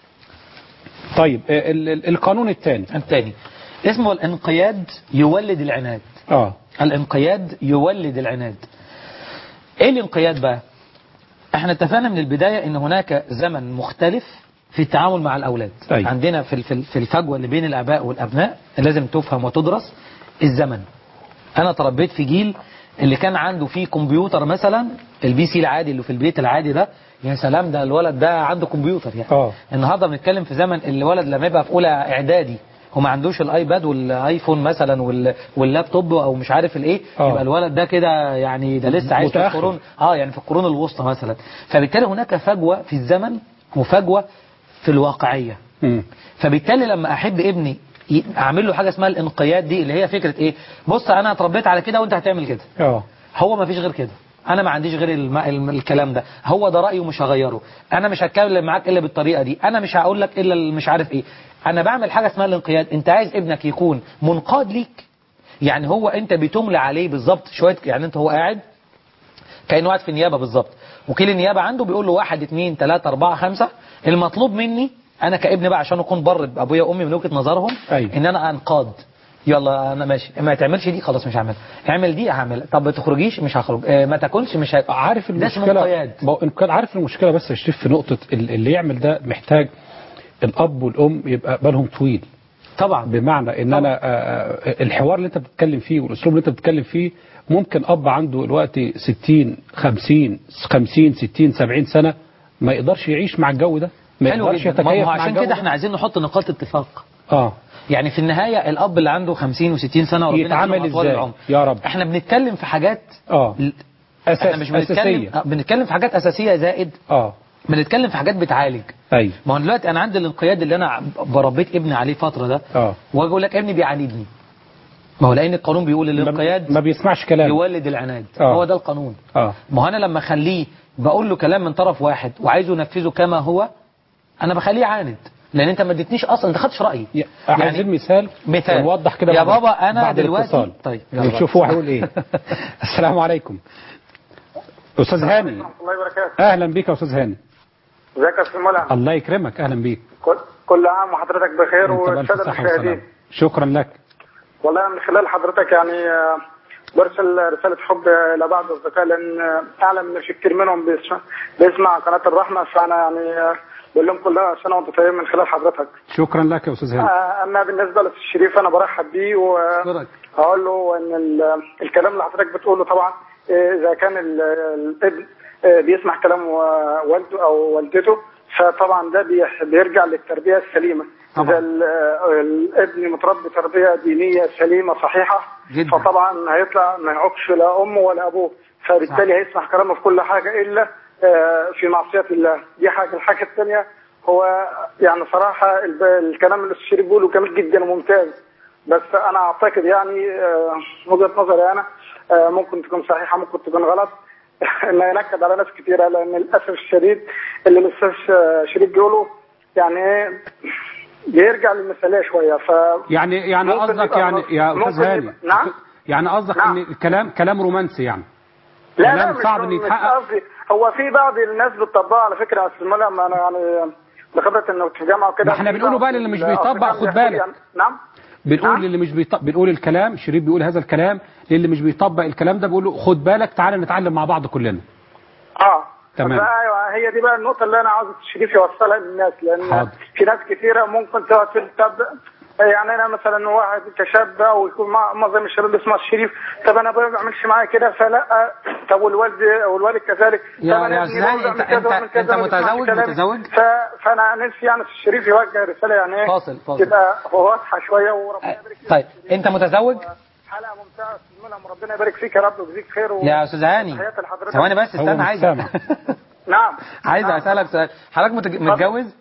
طيب آه، ال- ال- القانون الثاني الثاني اسمه الانقياد يولد العناد اه الانقياد يولد العناد ايه الانقياد بقى احنا اتفقنا من البداية ان هناك زمن مختلف في التعامل مع الاولاد أيوة. عندنا في في في الفجوة اللي بين الاباء والابناء لازم تفهم وتدرس الزمن انا تربيت في جيل اللي كان عنده فيه كمبيوتر مثلا البي سي العادي اللي في البيت العادي ده يا سلام ده الولد ده عنده كمبيوتر يعني اه النهارده بنتكلم في زمن الولد لما يبقى في اولى اعدادي وما عندوش الايباد والايفون مثلا وال- واللابتوب او مش عارف الايه آه. يبقى الولد ده كده يعني ده لسه عايش في متأخر. القرون اه يعني في القرون الوسطى مثلا فبالتالي هناك فجوه في الزمن وفجوه في الواقعيه مم. فبالتالي لما احب ابني ي- اعمل له حاجه اسمها الانقياد دي اللي هي فكره ايه بص انا اتربيت على كده وانت هتعمل كده اه هو ما فيش غير كده انا ما عنديش غير الم... الم... الكلام ده هو ده رايي ومش هغيره انا مش هتكلم معاك الا بالطريقه دي انا مش هقول لك الا اللي مش عارف ايه انا بعمل حاجه اسمها الانقياد انت عايز ابنك يكون منقاد ليك يعني هو انت بتملى عليه بالظبط شويه يعني انت هو قاعد كانه قاعد في النيابه بالظبط وكيل النيابه عنده بيقول له واحد اثنين ثلاثه اربعه خمسه المطلوب مني انا كابن بقى عشان اكون بر بابويا وامي من وجهه نظرهم أيوة. ان انا انقاد يلا انا ماشي ما تعملش دي خلاص مش هعمل اعمل دي هعمل طب ما تخرجيش مش هخرج اه ما تاكلش مش ه... عارف ده اسمه المشكله انقياد. ما هو إنقياد- عارف المشكله بس يا شريف في نقطه ال- اللي يعمل ده محتاج الاب والام يبقى بالهم طويل طبعا بمعنى ان انا آه، آه، الحوار اللي انت بتتكلم فيه والاسلوب اللي انت بتتكلم فيه ممكن اب عنده دلوقتي 60 50 50 60 70 سنه ما يقدرش يعيش مع الجو ده ما حلو يقدرش جدا ما يتكيف هو مع عشان الجو كده ده. احنا عايزين نحط نقاط اتفاق اه يعني في النهايه الاب اللي عنده 50 و60 سنه وربنا يتعامل يديله أطوال إزاي؟ العمر. يا رب. احنا بنتكلم في حاجات اه احنا اساس مش بنتكلم اساسيه آه، بنتكلم في حاجات اساسيه زائد اه بنتكلم في حاجات بتعالج ايوه ما هو دلوقتي انا عندي الانقياد اللي انا بربيت ابني عليه فتره ده اه واجي اقول لك ابني بيعاندني ما هو لان القانون بيقول الانقياد ما بيسمعش كلام يولد العناد آه. هو ده القانون اه ما هو انا لما اخليه بقول له كلام من طرف واحد وعايزه ينفذه كما هو انا بخليه يعاند لان انت ما اديتنيش اصلا انت خدتش رايي ي- عايزين مثال مثال ونوضح كده يا بعد- بابا انا بعد دلوقتي الاتصال. طيب يلا نشوف هو هيقول ايه السلام عليكم استاذ هاني الله وبركاته اهلا بيك يا استاذ هاني ازيك يا استاذ ملهم الله يكرمك اهلا بيك كل, كل عام وحضرتك بخير انت بالف والساده صحه وسلام المشاهدين شكرا لك والله من خلال حضرتك يعني آه، برسل رساله حب الى بعض الاصدقاء لان آه، اعلم ان في كتير منهم بيسمع, بيسمع قناه الرحمه فانا يعني آه، بقول لهم كل سنه وانتم طيبين من خلال حضرتك شكرا لك يا استاذ هاني آه، اما بالنسبه للاستاذ الشريف انا برحب بيه أشكرك. واقول له ان ال- الكلام اللي حضرتك بتقوله طبعا آه، اذا كان ال- الابن آه، بيسمع كلام و- والده او والدته فطبعا ده بيح- بيرجع للتربيه السليمه طبعا. اذا ال- آه، الابن متربي تربيه دينيه سليمه صحيحه جدا. فطبعا هيطلع ما يعوقش لا امه ولا ابوه فبالتالي هيسمع كلامه في كل حاجه الا آه، في معصيه الله دي حاجه الحاجه الثانيه هو يعني صراحه الب- الكلام اللي الشريف بيقوله جميل جدا وممتاز بس انا اعتقد يعني آه، وجهه نظري انا آه، ممكن تكون صحيحه ممكن تكون غلط انه ينكد على ناس كتيره لان للاسف الشديد اللي الاستاذ شريف بيقوله يعني ايه بيرجع للمثاليه شويه ف يعني يعني ممكن قصدك يبقى- يعني يا ممكن استاذ هاني يبقى- نعم يعني قصدك نعم. ان الكلام كلام رومانسي يعني لا لا كلام مش صعب إن مش يتحقق. قصدي هو في بعض الناس بتطبقها على فكره يا استاذ ملهم انا يعني بخبره انه في جامعه وكده ما احنا في بنقوله بعض بقى للي مش الأفريقيان بيطبق، خد بيحكوا بالك. يعني- نعم بنقول نعم. للي مش بيطبق بنقول الكلام شريف بيقول هذا الكلام للي مش بيطبق الكلام ده بيقول له خد بالك تعالى نتعلم مع بعض كلنا اه تمام. ايوه هي دي بقى النقطه اللي انا عاوز الشريف يوصلها للناس لان حاضر. في ناس كثيره ممكن تقعد تتبع يعني انا مثلا واحد كشاب او يكون مع معظم الشباب بيسمع الشريف طب انا ابويا ما بيعملش معايا كده فلا طب والوالد والوالد كذلك يا- طب أنا يا ابني أستاذ برضه هاني، بيعمل أنت- كذا وبيعمل أنت- كذا أنت وما بيسمعش متزوج- كلامي. متزوج؟ ف- فانا نفسي يعني الشريف يوجه رساله يعني ايه فاصل- فاصل. تبقى واضحه شويه وربنا يبارك فيك طيب انت متزوج حلقه ممتعه استاذ ملهم ربنا يبارك فيك يا رب ويجزيك خير و... يا استاذ هاني تحياتي لحضرتك. ثواني بس هو استنى مش عايز سامع. نعم عايز نعم. اسالك سؤال حضرتك متج- متجوز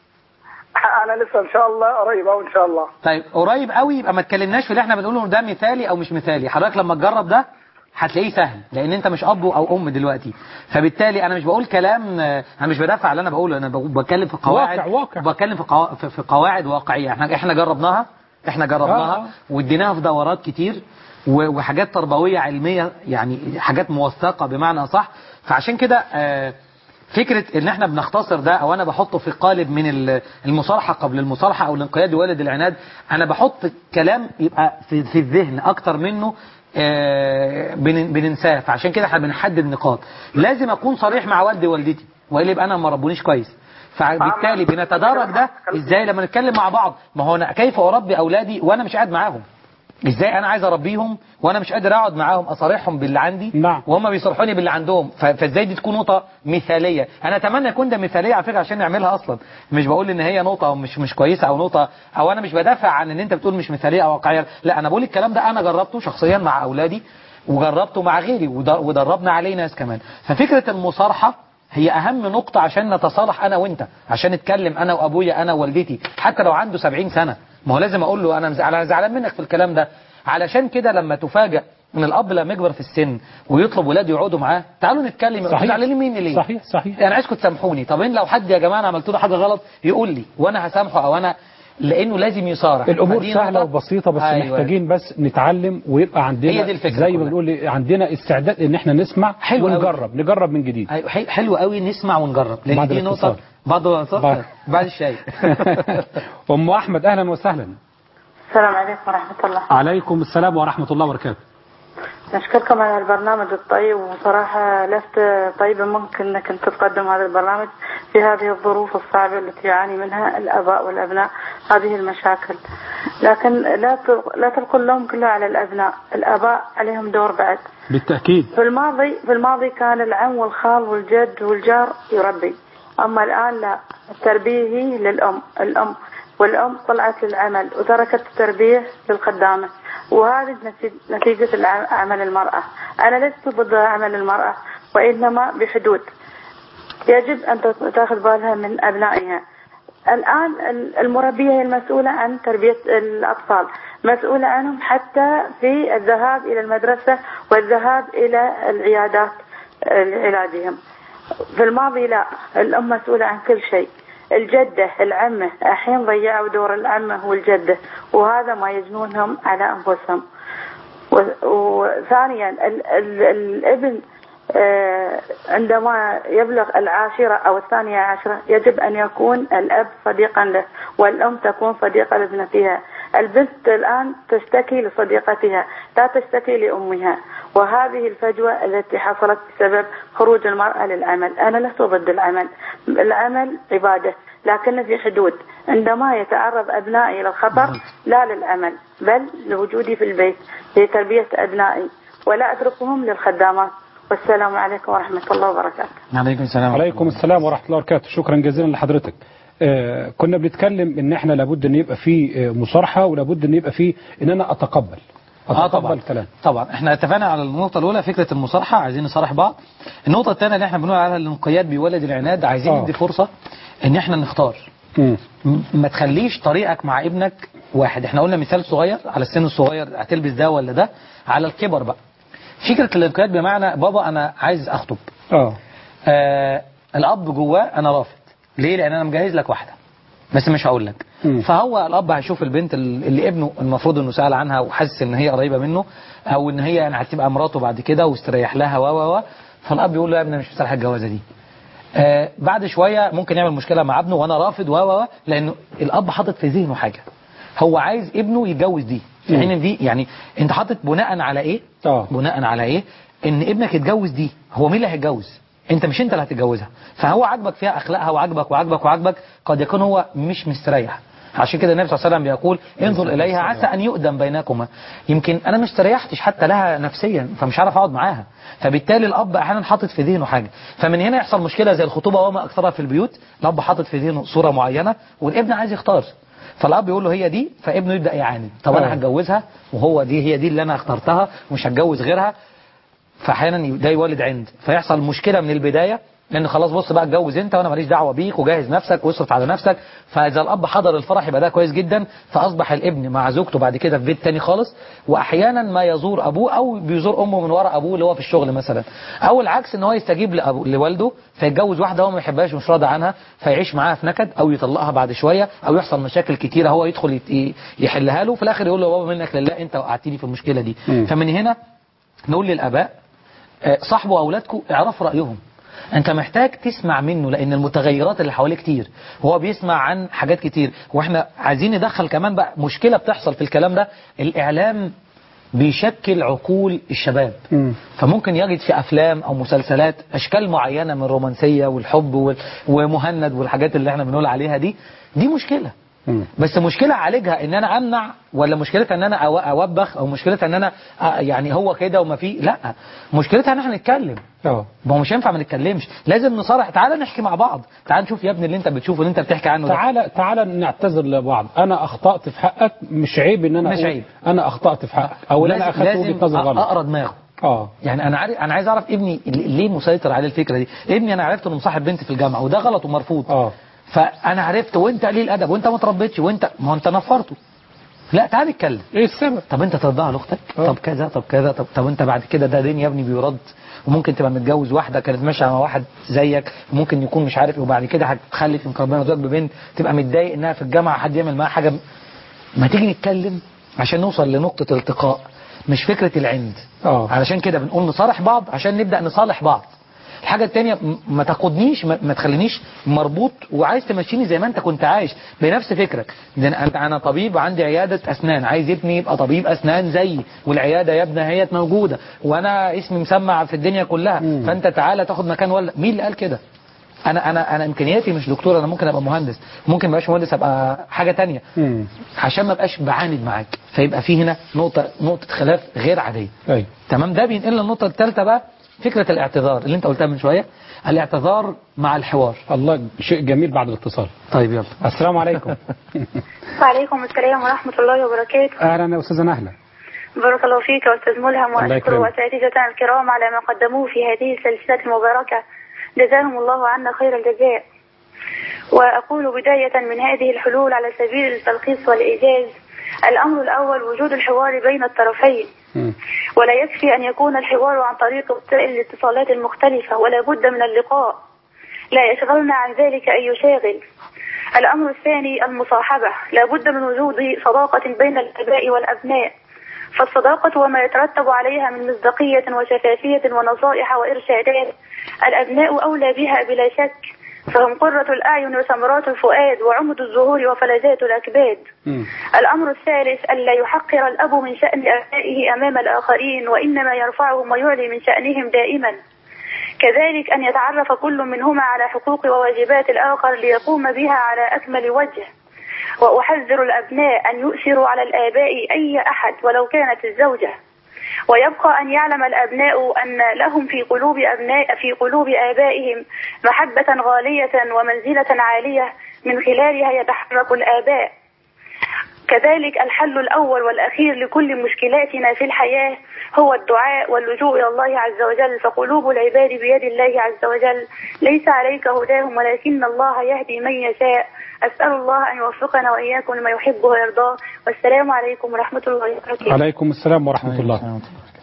انا لسه ان شاء الله قريب او ان شاء الله طيب قريب قوي يبقى ما تكلمناش في اللي احنا بنقوله ده مثالي او مش مثالي حضرتك لما تجرب ده هتلاقيه سهل لان انت مش اب او ام دلوقتي فبالتالي انا مش بقول كلام آه، انا مش بدافع على اللي انا بقوله انا بقول- بتكلم في قواعد واقع- واقع. بتكلم في, قوا... في في قواعد واقعيه احنا احنا جربناها احنا جربناها آه. واديناها في دورات كتير و- وحاجات تربويه علميه يعني حاجات موثقه بمعنى صح فعشان كده آه، فكرة ان احنا بنختصر ده او انا بحطه في قالب من ال- المصارحة قبل المصارحة او الانقياد لوالد العناد انا بحط كلام يبقى في, في الذهن اكتر منه آه، بن- بننساه فعشان كده احنا بنحدد نقاط لازم اكون صريح مع والدي ووالدتي والا يبقى انا ما ربونيش كويس فبالتالي بنتدارك ده ازاي لما نتكلم مع بعض ما هو انا كيف اربي اولادي وانا مش قاعد معاهم ازاي انا عايز اربيهم وانا مش قادر اقعد معاهم اصارحهم باللي عندي نعم. وهم بيصرحوني باللي عندهم ف- فازاي دي تكون نقطه مثاليه انا اتمنى يكون ده مثاليه على فكره عشان نعملها اصلا مش بقول ان هي نقطه مش مش كويسه او نقطه او انا مش بدافع عن ان انت بتقول مش مثاليه او واقعيه لا انا بقول الكلام ده انا جربته شخصيا مع اولادي وجربته مع غيري ود- ودربنا عليه ناس كمان ففكره المصارحه هي اهم نقطة عشان نتصالح انا وانت عشان نتكلم انا وابويا انا ووالدتي حتى لو عنده 70 سنة ما هو لازم اقول له انا مز- انا زعلان منك في الكلام ده علشان كده لما تفاجأ ان الاب لما يكبر في السن ويطلب ولاده يقعدوا معاه تعالوا نتكلم صحيح. انتوا زعلانين مني ليه صحيح صحيح انا عايزكم تسامحوني طب ان لو حد يا جماعه انا عملت له حاجه غلط يقول لي وانا هسامحه او انا لانه لازم يصارح الامور فدي سهله نقطة. وبسيطه بس أيوة. محتاجين بس نتعلم ويبقى عندنا هي دي الفكرة زي ما كلها. بنقول عندنا استعداد ان احنا نسمع حلو أوي. ونجرب نجرب من جديد أيوة، حي- حلو قوي نسمع ونجرب لان بعد دي الاتصال. نقطه بعد الاتصال بعد- بعد الشاي ام احمد اهلا وسهلا السلام عليكم ورحمة الله عليكم السلام ورحمه الله وبركاته نشكركم على البرنامج الطيب وصراحة لست طيبة ممكن أنك أنت تقدم هذا البرنامج في هذه الظروف الصعبة التي يعاني منها الآباء والأبناء هذه المشاكل لكن لا ت- لا تلقوا اللوم كله على الأبناء الآباء عليهم دور بعد بالتاكيد في الماضي في الماضي كان العم والخال والجد والجار يربي أما الآن لا التربية هي للأم الأم والأم طلعت للعمل وتركت التربية للخدامة وهذه نتيجة- نتيجة الع- عمل المرأة أنا لست ضد عمل المرأة وإنما بحدود يجب أن تت- تأخذ بالها من أبنائها الآن ال- المربية هي المسؤولة عن تربية الأطفال مسؤولة عنهم حتى في الذهاب إلى المدرسة والذهاب إلى العيادات آه، علاجهم في الماضي لا الأم مسؤولة عن كل شيء الجدة العمة الحين ضيعوا دور العمة والجدة وهذا ما يجنونهم على أنفسهم و- وثانيا ال ال الابن آه، عندما يبلغ العاشرة أو الثانية عشرة يجب أن يكون الأب صديقا له والأم تكون صديقة لابنتها البنت الآن تشتكي لصديقتها لا تشتكي لأمها وهذه الفجوة التي حصلت بسبب خروج المرأة للعمل أنا لست ضد العمل العمل عبادة لكن في حدود عندما يتعرض أبنائي إلى الخطر لا للعمل بل لوجودي في البيت لتربية أبنائي ولا أتركهم للخدامات والسلام عليكم ورحمة الله وبركاته عليكم السلام عليكم السلام ورحمه الله وبركاته شكرا جزيلا لحضرتك آه كنا بنتكلم ان احنا لابد ان يبقى في آه، مصارحه ولابد ان يبقى في ان انا اتقبل اه اتقبل طبعا الكلام طبعا احنا اتفقنا على النقطه الاولى فكره المصارحه عايزين نصارح بعض النقطه الثانيه اللي احنا بنقول عليها الانقياد بيولد العناد عايزين آه. ندي فرصه ان احنا نختار مم. م- ما تخليش طريقك مع ابنك واحد احنا قلنا مثال صغير على السن الصغير هتلبس ده ولا ده على الكبر بقى فكره الانقياد بمعنى بابا انا عايز اخطب اه آه الاب جواه انا رافض ليه لان انا مجهز لك واحده بس مش هقول لك مم. فهو الاب هيشوف البنت اللي ابنه المفروض انه سال عنها وحاسس ان هي قريبه منه او ان هي يعني هتبقى مراته بعد كده واستريح لها و و و فالاب يقول له يا ابني أنا مش مستريح الجوازه دي آه بعد شويه ممكن يعمل مشكله مع ابنه وانا رافض و و و لانه الاب حاطط في ذهنه حاجه هو عايز ابنه يتجوز دي في حين إن دي يعني انت حاطط بناء على ايه اه بناء على ايه ان ابنك يتجوز دي هو مين اللي هيتجوز انت مش انت اللي هتتجوزها فهو عاجبك فيها اخلاقها وعاجبك وعاجبك وعاجبك قد يكون هو مش مستريح عشان كده النبي صلى الله عليه وسلم بيقول انظر اليها عسى ان يؤدم بينكما يمكن انا مش استريحتش حتى لها نفسيا فمش عارف اقعد معاها فبالتالي الاب احيانا حاطط في ذهنه حاجه فمن هنا يحصل مشكله زي الخطوبه وما اكثرها في البيوت الاب حاطط في ذهنه صوره معينه والابن عايز يختار فالاب يقول له هي دي فابنه يبدا يعاند طب انا آه. هتجوزها وهو دي هي دي اللي انا اخترتها ومش هتجوز غيرها فاحيانا ده يولد عند فيحصل مشكله من البدايه لان خلاص بص بقى اتجوز انت وانا ماليش دعوه بيك وجهز نفسك واصرف على نفسك فاذا الاب حضر الفرح يبقى ده كويس جدا فاصبح الابن مع زوجته بعد كده في بيت تاني خالص واحيانا ما يزور ابوه او بيزور امه من وراء ابوه اللي هو في الشغل مثلا او العكس ان هو يستجيب لأبو لوالده فيتجوز واحده هو ما يحبهاش ومش راضي عنها فيعيش معاها في نكد او يطلقها بعد شويه او يحصل مشاكل كتيره هو يدخل يت- يحلها له في الاخر يقول له بابا منك لله انت وقعتني في المشكله دي مم. فمن هنا نقول للاباء آه، صاحبوا اولادكم اعرفوا رايهم انت محتاج تسمع منه لان المتغيرات اللي حواليه كتير وهو بيسمع عن حاجات كتير واحنا عايزين ندخل كمان بقى مشكله بتحصل في الكلام ده الاعلام بيشكل عقول الشباب مم. فممكن يجد في افلام او مسلسلات اشكال معينه من الرومانسيه والحب وال- ومهند والحاجات اللي احنا بنقول عليها دي دي مشكله مم. بس مشكلة أعالجها إن أنا أمنع ولا مشكلتها إن أنا أو- أوبخ أو مشكلتها إن أنا آه، يعني هو كده وما فيه لا مشكلتها إن إحنا نتكلم اه ما هو مش هينفع ما نتكلمش لازم نصارح تعالى نحكي مع بعض تعال نشوف يا ابني اللي أنت بتشوفه اللي أنت بتحكي عنه ده تعالى تعالى نعتذر لبعض انا اخطات في حقك مش عيب ان انا مش أقول عيب. انا اخطات في حقك او ان انا لازم, اخذت وجهه لازم نظر غلط أقرا دماغه اه يعني انا عارف انا عايز اعرف ابني ليه مسيطر عليه الفكره دي ابني انا عرفت انه مصاحب بنت في الجامعه وده غلط ومرفوض اه فانا عرفت وانت قليل الادب وانت ما تربيتش وانت ما هو انت نفرته لا تعال نتكلم ايه السبب طب انت ترضاها لاختك اه. طب كذا طب كذا طب طب انت بعد كده ده دين يا ابني بيرد وممكن تبقى متجوز واحده كانت ماشيه مع واحد زيك وممكن يكون مش عارف ايه وبعد كده هتخلف يمكن ربنا يرزقك ببنت تبقى متضايق انها في الجامعه حد يعمل معاها حاجه ما تيجي نتكلم عشان نوصل لنقطه التقاء مش فكره العند اه علشان كده بنقول نصالح بعض عشان نبدا نصالح بعض الحاجة التانية م- ما تاخدنيش ما, ما تخلينيش مربوط وعايز تمشيني زي ما انت كنت عايش بنفس فكرك ده انا أنت- انا طبيب وعندي عيادة اسنان عايز ابني يبقى طبيب اسنان زيي والعيادة يا ابني هي موجودة وانا اسمي مسمع في الدنيا كلها مم. فانت تعالى تاخد مكان ولا مين اللي قال كده انا انا انا امكانياتي مش دكتور انا ممكن ابقى مهندس ممكن ما ابقاش مهندس ابقى حاجة تانية امم عشان ما ابقاش بعاند معاك فيبقى في هنا نقطة نقطة خلاف غير عادية ايوه تمام ده بينقلنا النقطة الثالثة بقى فكرة الاعتذار اللي انت قلتها من شوية الاعتذار مع الحوار الله شيء جميل بعد الاتصال طيب يلا السلام عليكم وعليكم السلام ورحمة الله وبركاته اهلا يا استاذه نهله بارك الله فيك يا أستاذ ملهم الله وأشكر يكرمك. أساتذتنا الكرام على ما قدموه في هذه السلسلة المباركة جزاهم الله عنا خير الجزاء وأقول بداية من هذه الحلول على سبيل التلخيص والإيجاز الأمر الأول وجود الحوار بين الطرفين مم. ولا يكفي أن يكون الحوار عن طريق وسائل الاتصالات المختلفة ولا بد من اللقاء لا يشغلنا عن ذلك أي شاغل الأمر الثاني المصاحبة لا بد من وجود صداقة بين الآباء والأبناء فالصداقة وما يترتب عليها من مصداقية وشفافية ونصائح وإرشادات الأبناء أولى بها بلا شك فهم قرة الأعين وثمرات الفؤاد وعمد الزهور وفلذات الأكباد مم. الأمر الثالث ألا يحقر الأب من شأن أبنائه أمام الآخرين وإنما يرفعهم ويعلي من شأنهم دائما كذلك أن يتعرف كل منهما على حقوق وواجبات الآخر ليقوم بها على أكمل وجه وأحذر الأبناء أن يؤثروا على الآباء أي أحد ولو كانت الزوجة ويبقى أن يعلم الأبناء أن لهم في قلوب أبناء في قلوب آبائهم محبة غالية ومنزلة عالية من خلالها يتحرك الآباء كذلك الحل الأول والأخير لكل مشكلاتنا في الحياة هو الدعاء واللجوء إلى الله عز وجل فقلوب العباد بيد الله عز وجل ليس عليك هداهم ولكن الله يهدي من يشاء أسأل الله أن يوفقنا وإياكم لما يحب ويرضاه والسلام عليكم ورحمة الله وبركاته عليكم السلام ورحمه الله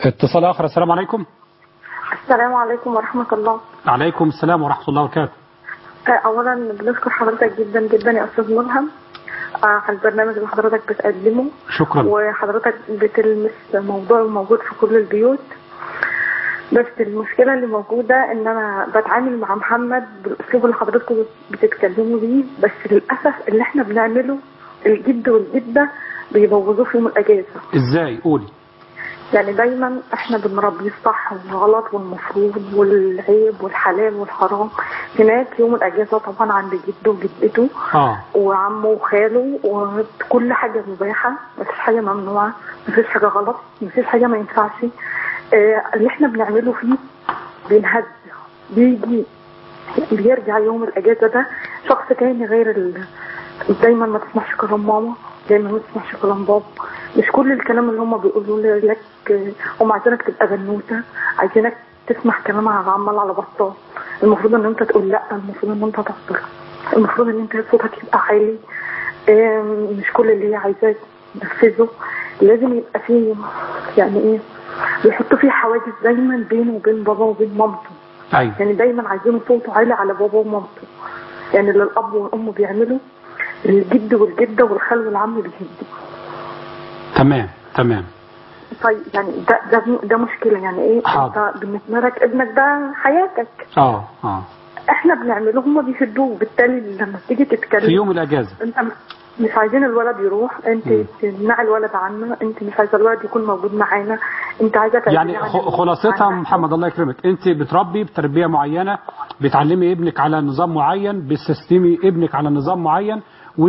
اتصال آخر السلام عليكم السلام عليكم ورحمة الله عليكم السلام ورحمة الله وبركاته أولا بنشكر حضرتك جدا جدا يا أستاذ ملهم آه، على البرنامج اللي حضرتك بتقدمه شكرا وحضرتك بتلمس موضوع موجود في كل البيوت بس المشكلة اللي موجودة ان انا بتعامل مع محمد بالاسلوب اللي حضراتكم بتتكلموا بيه بس للأسف اللي احنا بنعمله الجد والجدة بيبوظوه في يوم الاجازة ازاي قولي يعني دايما احنا بنربيه الصح والغلط والمفروض والعيب والحلال والحرام هناك يوم الاجازة طبعا عند جده وجدته اه وعمه وخاله وكل حاجة مباحة مفيش حاجة ممنوعة مفيش حاجة غلط مفيش حاجة ما ينفعش آه اللي احنا بنعمله فيه بينهد بيجي بيرجع يوم الأجازة ده شخص تاني غير ال... دايما ما تسمعش كلام ماما دايما ما تسمعش كلام بابا مش كل الكلام اللي هم بيقولوا لك آه، هم عايزينك تبقى بنوتة عايزينك تسمع كلام على عمال على بطال المفروض ان انت تقول لا المفروض ان انت تحضر المفروض ان انت صوتك يبقى عالي آم، مش كل اللي هي عايزاه تنفذه لازم يبقى فيه يعني ايه بيحطوا فيه حواجز دايما بينه وبين بابا وبين مامته ايوه يعني دايما عايزين صوته عالي على بابا ومامته يعني اللي الاب والام بيعملوا الجد والجده والخال والعم بيهدوا تمام تمام طيب يعني ده ده ده مشكله يعني ايه حاضر. انت بالنسبه لك ابنك ده حياتك اه اه احنا بنعمله هم بيهدوه بالتالي لما تيجي تتكلم في يوم الاجازه انت م- مش عايزين الولد يروح انت مم. تمنع الولد عنا انت مش عايزه الولد يكون موجود معانا انت عايزه تربيه يعني عن- خ- خلاصتها عن- محمد الله يكرمك انت بتربي بتربيه معينه بتعلمي ابنك على نظام معين بتسيستمي ابنك على نظام معين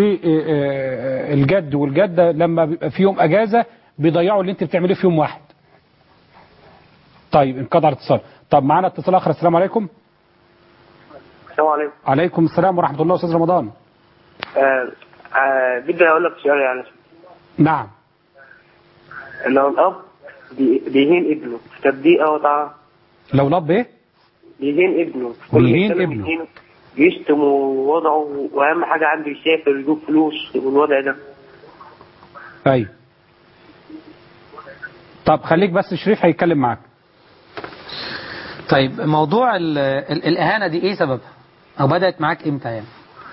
والجد والجده لما بيبقى في يوم اجازه بيضيعوا اللي انت بتعمليه في يوم واحد طيب انقطع الاتصال طب معانا اتصال اخر السلام عليكم السلام عليكم عليكم السلام ورحمه الله استاذ رمضان آه آه بدي اقول لك سؤال يعني نعم لو الاب بي- بيهين ابنه طب دي او طبعا لو الاب ايه بيهين ابنه بيهين كل ابنه. بيهينه. بيشتم ووضعه واهم حاجه عنده يسافر يجيب فلوس والوضع ده ايوه طب خليك بس شريف هيتكلم معاك طيب موضوع ال ال الإهانة دي إيه سببها؟ أو بدأت معاك إمتى يعني؟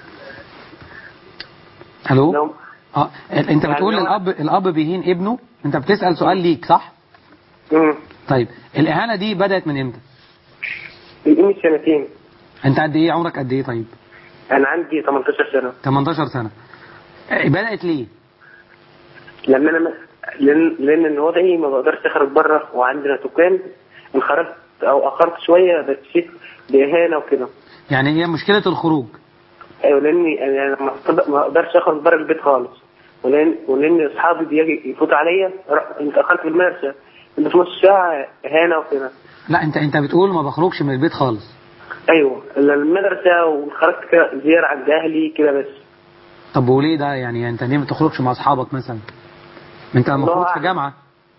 ألو؟ لو اه ال- أنت يعني بتقول لو- الأب الأب بيهين ابنه أنت بتسأل سؤال ليك صح؟ مم. طيب الإهانة دي بدأت من إمتى؟ من قيمه سنتين أنت قد إيه عمرك قد إيه طيب؟ انا عندي 18 سنه 18 سنة آه، بدأت ليه؟ لما انا م- لان لان إن وضعي ما بقدرش اخرج بره وعندنا دكان ان خرجت او اخرت شويه بس باهانه وكده يعني هي مشكلة الخروج ايوه لاني انا ما أقدر- ما اقدرش اخرج بره البيت خالص ولان ولان اصحابي بيجي يفوتوا عليا ر- انت اخرت في المدرسه انت في نص ساعه اهانه وكده لا أنت أنت بتقول ما بخرجش من البيت خالص ايوه إلا المدرسه وخرجت كده زياره عند اهلي كده بس طب وليه ده يعني انت ليه ما تخرجش مع اصحابك مثلا ما انت المفروض في أعلم. جامعه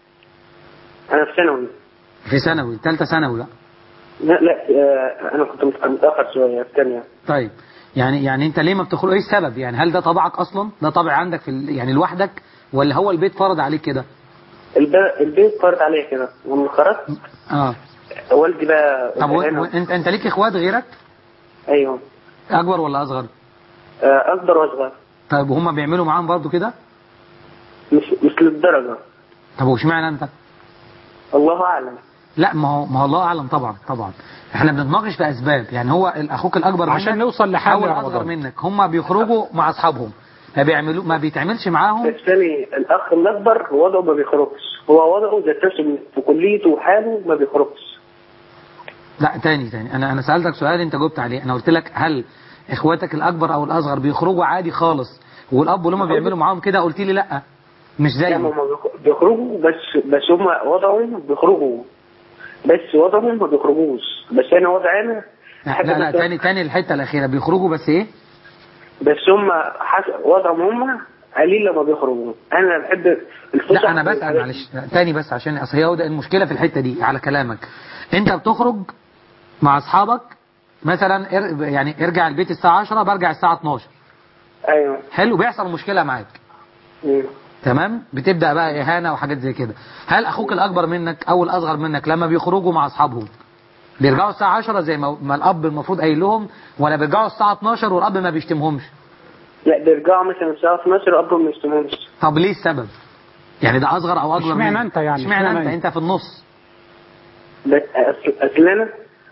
انا في ثانوي في ثانوي ثالثه ثانوي بقى لا لا آه، انا كنت مت- متاخر شويه في ثانيه طيب يعني يعني انت ليه ما بتخرج ايه السبب يعني هل ده طبعك اصلا ده طبع عندك في ال... يعني لوحدك ولا هو البيت فرض عليك كده الب- البيت فرض عليا كده ولما خرجت اه والدي بقى طب و... أهانة. و... انت انت ليك اخوات غيرك ايوه اكبر ولا اصغر آه، اكبر واصغر طيب وهم بيعملوا معاهم برضو كده مش مش للدرجه طب واشمعنى انت الله اعلم لا ما هو ما هو الله اعلم طبعا طبعا احنا بنتناقش في اسباب يعني هو اخوك الاكبر عشان منك نوصل لحل او يا الاصغر رمضان. منك هم بيخرجوا مع اصحابهم ما بيعملوا ما بيتعملش معاهم الثاني الاخ الاكبر وضعه ما بيخرجش هو وضعه ذات نفسه في كليته وحاله ما بيخرجش لا تاني تاني انا انا سالتك سؤال انت جاوبت عليه انا قلت لك هل اخواتك الاكبر او الاصغر بيخرجوا عادي خالص والاب والام بيعملوا معاهم كده قلت لي لا مش زي يعني هم بيخ- بيخرجوا بس بس هم وضعهم بيخرجوا بس وضعهم ما بيخرجوش بس انا وضعي انا لا لا, لا تاني تاني الحته الاخيره بيخرجوا بس ايه بس هم حس- وضعهم هم قليل لما بيخرجوا انا بحب الفسح لا انا بسال معلش لا، تاني بس عشان اصل هي ده المشكله في الحته دي على كلامك انت بتخرج مع اصحابك مثلا ار يعني ارجع البيت الساعه 10 برجع الساعه 12 ايوه حلو بيحصل مشكله معاك مم. تمام بتبدا بقى اهانه وحاجات زي كده هل اخوك الاكبر منك او الاصغر منك لما بيخرجوا مع اصحابهم بيرجعوا الساعه 10 زي ما ما الاب المفروض قايل لهم ولا بيرجعوا الساعه 12 والاب ما بيشتمهمش لا بيرجعوا مثلا الساعة 12 وأبهم ما يشتمهمش طب ليه السبب يعني ده اصغر او اكبر اشمعنى منك؟ انت يعني؟ اشمعنى انت اشمعنى انت في النص بس أصل أصل أنا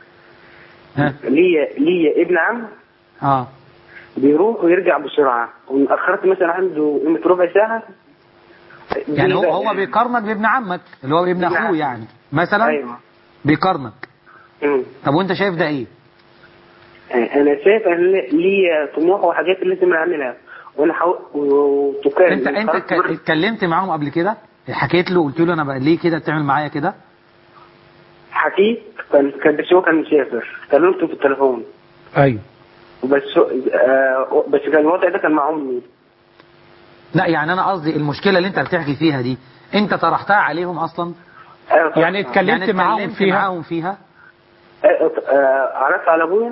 ها ليا ليا ابن عم اه بيروح ويرجع بسرعة وأخرت مثلا عنده قيمة ربع ساعة يعني هو بيبقى- هو بيقارنك بابن عمك اللي هو ابن ابن اخوه عم. يعني مثلا أيوه بيقارنك مم. طب وانت شايف ده ايه أنا شايف أن ليا طموح وحاجات لازم أعملها وأنا حاول وتكان انت انت اتك- اتكلمت معاهم قبل كده حكيت له قلت له انا بقى ليه كده بتعمل معايا كده حكيت كان كان بس هو كان مسافر كلمته في التليفون ايوه وبس آه بس كان الوضع ده كان مع أمي لا يعني انا قصدي المشكله اللي انت بتحكي فيها دي انت طرحتها عليهم اصلا أيوة طبعاً. يعني اتكلمت يعني معاهم اتكلمت فيها معاهم فيها آه، آه، عرفت على أبويا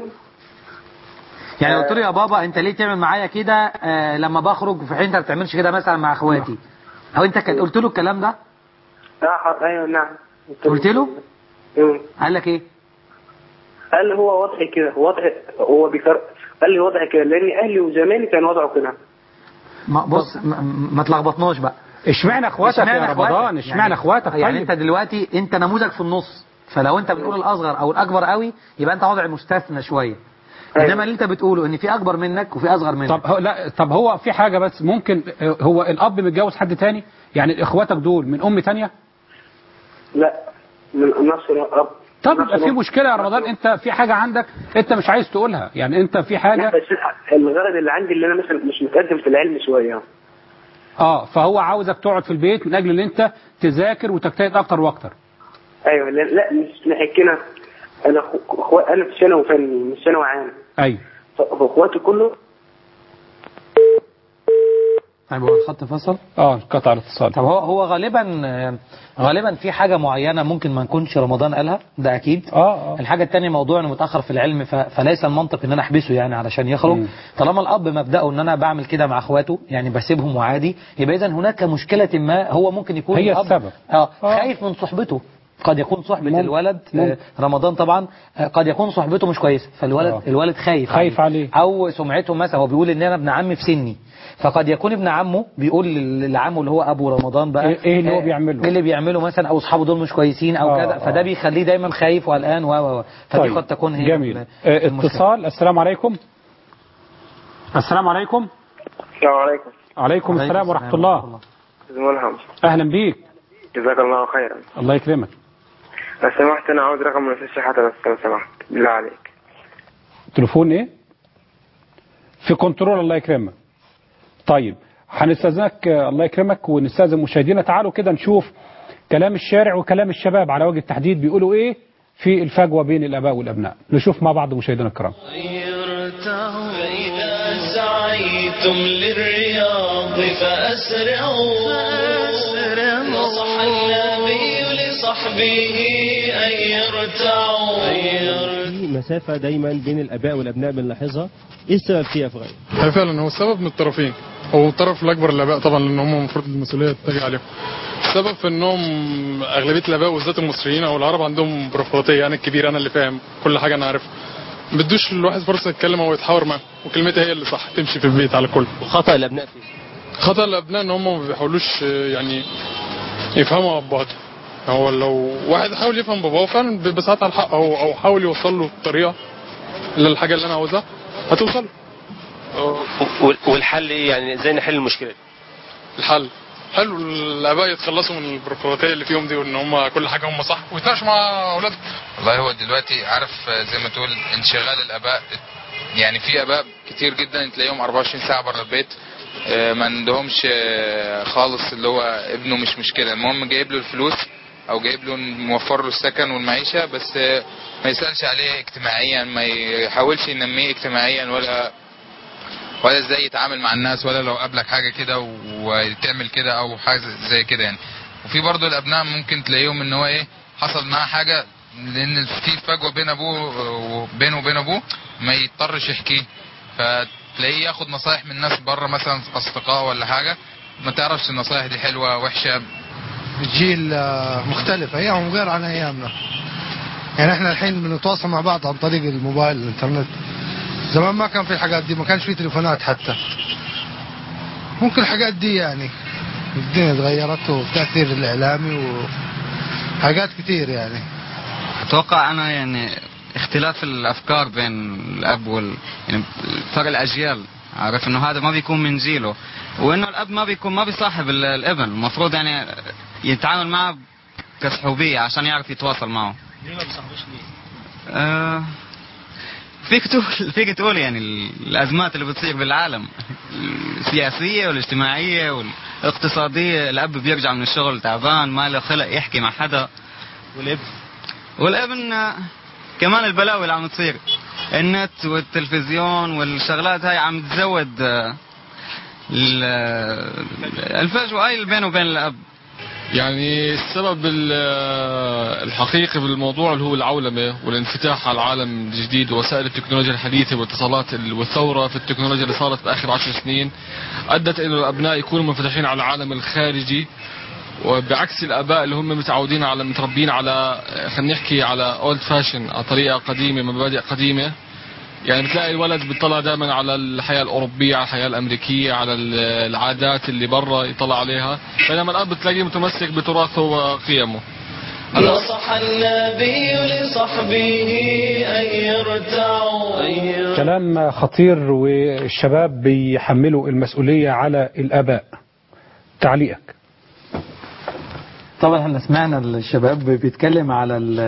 يعني قلت له يا بابا انت ليه تعمل معايا كده آه لما بخرج في حين انت ما بتعملش كده مثلا مع اخواتي او انت كان قلت له الكلام ده آه، ح- أيوه نعم قلت له مم. قال لك ايه قال لي هو وضعي كده وضعي هو بيكر قال لي وضعي كده لان اهلي وزماني كان وضعه كده ما بص ما, ما تلخبطناش بقى اشمعنى اخواتك اشمعنى يا اخواتك؟ رمضان اشمعنى يعني- اخواتك يعني طيب انت دلوقتي انت نموذج في النص فلو انت بتقول الاصغر او الاكبر قوي يبقى انت وضع مستثنى شويه أيوة. انما اللي انت بتقوله ان في اكبر منك وفي اصغر منك طب هو لا طب هو في حاجه بس ممكن هو الاب متجوز حد تاني يعني اخواتك دول من ام تانية لا من نفس الاب طب نفس يبقى في الأب. مشكله يا رمضان انت في حاجه عندك انت مش عايز تقولها يعني انت في لا حاجه بس الغرض اللي عندي اللي انا مثلا مش متقدم في العلم شويه اه فهو عاوزك تقعد في البيت من اجل ان انت تذاكر وتجتهد اكتر واكتر ايوه لا, لا مش نحكينا انا أخو- أخو... انا في ثانوي فني مش ثانوي عام ايوه ف- فاخواتي كله طيب هو الخط فصل اه انقطع الاتصال طب هو هو غالبا آه، غالبا في حاجه معينه ممكن ما نكونش رمضان قالها ده اكيد اه اه الحاجة التانية موضوع انه متأخر في العلم ف... فليس المنطق ان انا احبسه يعني علشان يخرج مم. طالما الاب مبدأه ان انا بعمل كده مع اخواته يعني بسيبهم وعادي يبقى اذا هناك مشكلة ما هو ممكن يكون هي الأب السبب. اه آه. خايف من صحبته قد يكون صحبة ممكن. الولد ممكن. آه، رمضان طبعا آه، قد يكون صحبته مش كويسة فالولد آه. الولد خايف خايف عليه. او سمعته مثلا هو بيقول ان انا ابن عمي في سني فقد يكون ابن عمه بيقول لل- لعمه اللي هو ابو رمضان بقى إيه- إيه اللي هو آه، بيعمله؟ ايه اللي بيعمله مثلا او اصحابه دول مش كويسين او آه، كذا آه. فده بيخليه دايما خايف وقلقان و و و فدي طيب. قد تكون هي جميل ال- آه، المشكلة. اتصال السلام عليكم السلام عليكم السلام عليكم عليكم السلام ورحمه الله ملهم اهلا بيك جزاك الله خيرا الله يكرمك لو سمحت انا عاوز رقم الاستاذ شحاته بس لو سمحت بالله عليك تليفون ايه في كنترول الله يكرمك طيب هنستاذنك آه، الله يكرمك ونستاذن مشاهدينا تعالوا كده نشوف كلام الشارع وكلام الشباب على وجه التحديد بيقولوا ايه في الفجوه بين الاباء والابناء نشوف مع بعض مشاهدينا الكرام غيرته فإذا سعيتم للرياض فأسرعوا نصح النبي لصحبه أن يرتعوا في مسافة دايما بين الآباء والأبناء بنلاحظها إيه السبب فيها يا فغير؟ هي فعلا هو السبب من الطرفين هو الطرف الاكبر الاباء طبعا لان هم المفروض المسؤوليه تتجه عليهم السبب في انهم اغلبيه الاباء وبالذات المصريين او العرب عندهم بيروقراطيه انا الكبير انا اللي فاهم كل حاجه انا عارفها ما بدوش الواحد فرصه يتكلم او يتحاور معاه وكلمتها هي اللي صح تمشي في البيت على الكل خطأ الأبناء فيه خطا الابناء ان هم ما بيحاولوش آه، يعني يفهموا ابهاتهم هو لو واحد حاول يفهم باباه فعلا بيبقى ساعات على الحق او او حاول يوصل له الطريقه للحاجه اللي انا عاوزها هتوصل له. والحل ايه يعني ازاي نحل المشكله دي؟ الحل حلو الاباء يتخلصوا من البيروقراطيه اللي فيهم دي وان هم كل حاجه هم صح ويتناقشوا مع اولادهم والله هو دلوقتي عارف آه، زي ما تقول انشغال الاباء يعني في اباء كتير جدا تلاقيهم 24 ساعه بره البيت آه، ما عندهمش آه، خالص اللي هو ابنه مش مشكله المهم جايب له الفلوس او جايب له موفر له السكن والمعيشه بس آه، ما يسالش عليه اجتماعيا ما يحاولش ينميه اجتماعيا ولا ولا ازاي يتعامل مع الناس ولا لو قابلك حاجه كده وتعمل كده او حاجه زي كده يعني وفي برضه الابناء ممكن تلاقيهم ان هو ايه حصل معاه حاجه لان في فجوه بين ابوه وبينه وبين ابوه ما يضطرش يحكيه فتلاقيه ياخد نصايح من ناس بره مثلا اصدقاء ولا حاجه ما تعرفش النصائح دي حلوه وحشه جيل آه، مختلف ايامهم غير عن ايامنا يعني احنا الحين بنتواصل مع بعض عن طريق الموبايل الانترنت زمان ما كان في الحاجات دي ما كانش في تليفونات حتى ممكن الحاجات دي يعني الدنيا اتغيرت والتأثير الإعلامي وحاجات كتير يعني اتوقع انا يعني اختلاف الافكار بين الاب وال يعني فرق الاجيال عارف انه هذا ما بيكون من جيله وانه الاب ما بيكون ما بيصاحب ال- الابن المفروض يعني يتعامل معه كصحوبيه عشان يعرف يتواصل معه ليه ما بيصاحبوش ليه؟ آه فيك تقول فيك تقول يعني ال- الازمات اللي بتصير بالعالم السياسيه والاجتماعيه والاقتصاديه الاب بيرجع من الشغل تعبان ما له خلق يحكي مع حدا والابن والابن آه، كمان البلاوي اللي عم تصير النت والتلفزيون والشغلات هاي عم تزود آه، ال- آه، الفجوه هاي اللي بينه وبين الاب يعني السبب ال- الحقيقي بالموضوع اللي هو العولمة والانفتاح على العالم الجديد ووسائل التكنولوجيا الحديثة والاتصالات ال- والثورة في التكنولوجيا اللي صارت بآخر عشر سنين أدت إلى الأبناء يكونوا منفتحين على العالم الخارجي وبعكس الآباء اللي هم متعودين على متربين على خلينا نحكي على اولد فاشن على طريقة قديمة مبادئ قديمة يعني بتلاقي الولد بيطلع دائما على الحياة الأوروبية على الحياة الأمريكية على ال- العادات اللي برا يطلع عليها بينما الأب بتلاقيه متمسك بتراثه وقيمه نصح النبي لصحبه أن يرتعوا كلام خطير والشباب بيحملوا المسؤولية على الآباء تعليقك طبعا احنا سمعنا الشباب بيتكلم على ال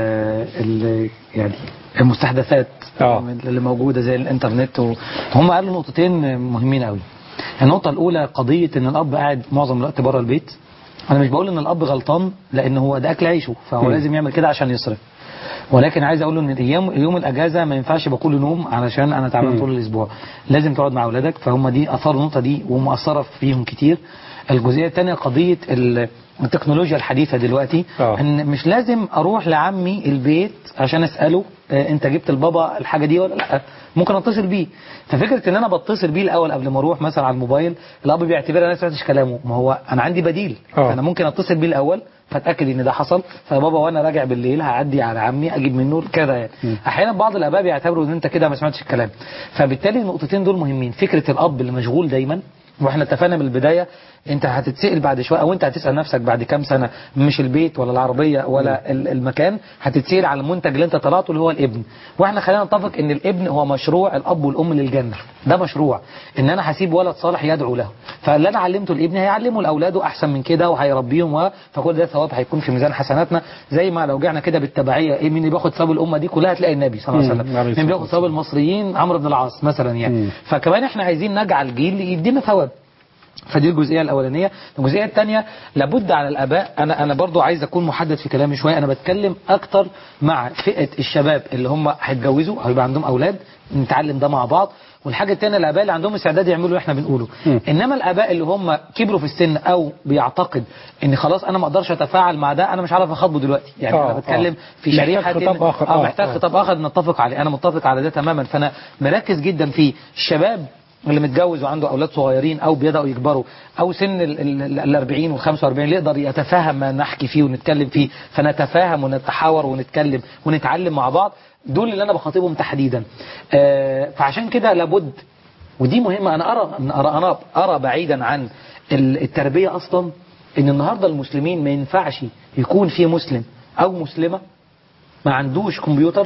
ال يعني المستحدثات اللي موجوده زي الانترنت وهم قالوا نقطتين مهمين قوي النقطه الاولى قضيه ان الاب قاعد معظم الوقت بره البيت انا مش بقول ان الاب غلطان لان هو ده اكل عيشه فهو م. لازم يعمل كده عشان يصرف ولكن عايز اقول له ان الايام يوم الاجازه ما ينفعش يبقى كله نوم علشان انا تعبان م. طول الاسبوع لازم تقعد مع اولادك فهم دي اثار النقطه دي ومؤثره فيهم كتير الجزئيه الثانيه قضيه ال- التكنولوجيا الحديثه دلوقتي آه. ان مش لازم اروح لعمي البيت عشان اساله آه، انت جبت لبابا الحاجه دي ولا لا ممكن اتصل بيه ففكره ان انا بتصل بيه الاول قبل ما اروح مثلا على الموبايل الاب بيعتبر انا ما سمعتش كلامه ما هو انا عندي بديل آه. فانا ممكن اتصل بيه الاول فاتاكد ان ده حصل فبابا وانا راجع بالليل هعدي على عمي اجيب منه كذا يعني احيانا بعض الاباء بيعتبروا ان انت كده ما سمعتش الكلام فبالتالي النقطتين دول مهمين فكره الاب اللي مشغول دايما واحنا اتفقنا من البدايه انت هتتسال بعد شويه او انت هتسال نفسك بعد كام سنه مش البيت ولا العربيه ولا ال- المكان هتتسال على المنتج اللي انت طلعته اللي هو الابن واحنا خلينا نتفق ان الابن هو مشروع الاب والام للجنه ده مشروع ان انا هسيب ولد صالح يدعو له فاللي انا علمته لابني هيعلمه لاولاده احسن من كده وهيربيهم و... فكل ده ثواب هيكون في ميزان حسناتنا زي ما لو جعنا كده بالتبعيه ايه مين اللي بياخد ثواب الامه دي كلها هتلاقي النبي صلى الله عليه مم. وسلم عليه مين بياخد ثواب المصريين عمرو بن العاص مثلا يعني فكمان احنا عايزين نجعل جيل يدينا ثواب فدي الجزئيه الاولانيه الجزئيه الثانيه لابد على الاباء انا انا برضو عايز اكون محدد في كلامي شويه انا بتكلم اكتر مع فئه الشباب اللي هم هيتجوزوا او يبقى عندهم اولاد نتعلم ده مع بعض والحاجه الثانيه الاباء اللي عندهم استعداد يعملوا اللي احنا بنقوله انما الاباء اللي هم كبروا في السن او بيعتقد ان خلاص انا ما اقدرش اتفاعل مع ده انا مش عارف اخاطبه دلوقتي يعني آه، انا بتكلم آه. في محتاج شريحه خطاب إن- آخر. اه آه، محتاج آه. خطاب اخر نتفق عليه انا متفق على ده تماما فانا مركز جدا في الشباب اللي متجوز وعنده اولاد صغيرين او بيبداوا يكبروا او سن ال 40 وال 45 اللي يقدر يتفهم ما نحكي فيه ونتكلم فيه فنتفاهم ونتحاور ونتكلم ونتعلم مع بعض دول اللي انا بخاطبهم تحديدا آه، فعشان كده لابد ودي مهمه انا ارى ارى انا ارى بعيدا عن ال- التربيه اصلا ان النهارده المسلمين ما ينفعش يكون في مسلم او مسلمه ما عندوش كمبيوتر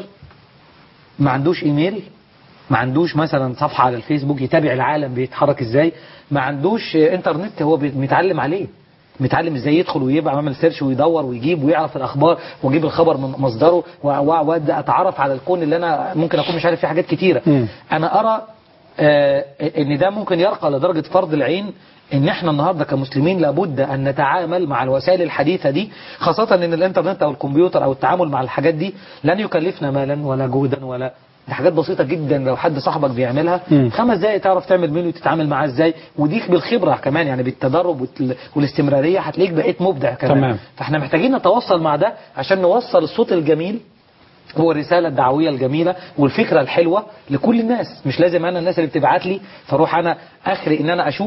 ما عندوش ايميل ما عندوش مثلا صفحة على الفيسبوك يتابع العالم بيتحرك ازاي ما عندوش آه، انترنت هو بي- بيتعلم عليه بيتعلم ازاي يدخل ويبقى عمل سيرش ويدور ويجيب ويعرف الاخبار ويجيب الخبر من مصدره و- و- وابدا اتعرف على الكون اللي انا ممكن اكون مش عارف فيه حاجات كتيره انا ارى آه، ان ده ممكن يرقى لدرجه فرض العين ان احنا النهارده كمسلمين لابد ان نتعامل مع الوسائل الحديثه دي خاصه ان الانترنت او الكمبيوتر او التعامل مع الحاجات دي لن يكلفنا مالا ولا جهدا ولا دي حاجات بسيطة جدا لو حد صاحبك بيعملها مم. خمس دقايق تعرف تعمل منه وتتعامل معاه ازاي وديك بالخبرة كمان يعني بالتدرب والت- والاستمرارية هتلاقيك بقيت مبدع كمان تمام. فاحنا محتاجين نتوصل مع ده عشان نوصل الصوت الجميل هو الرسالة الدعوية الجميلة والفكرة الحلوة لكل الناس مش لازم أنا الناس اللي بتبعت لي فاروح أنا أخري إن أنا أشوف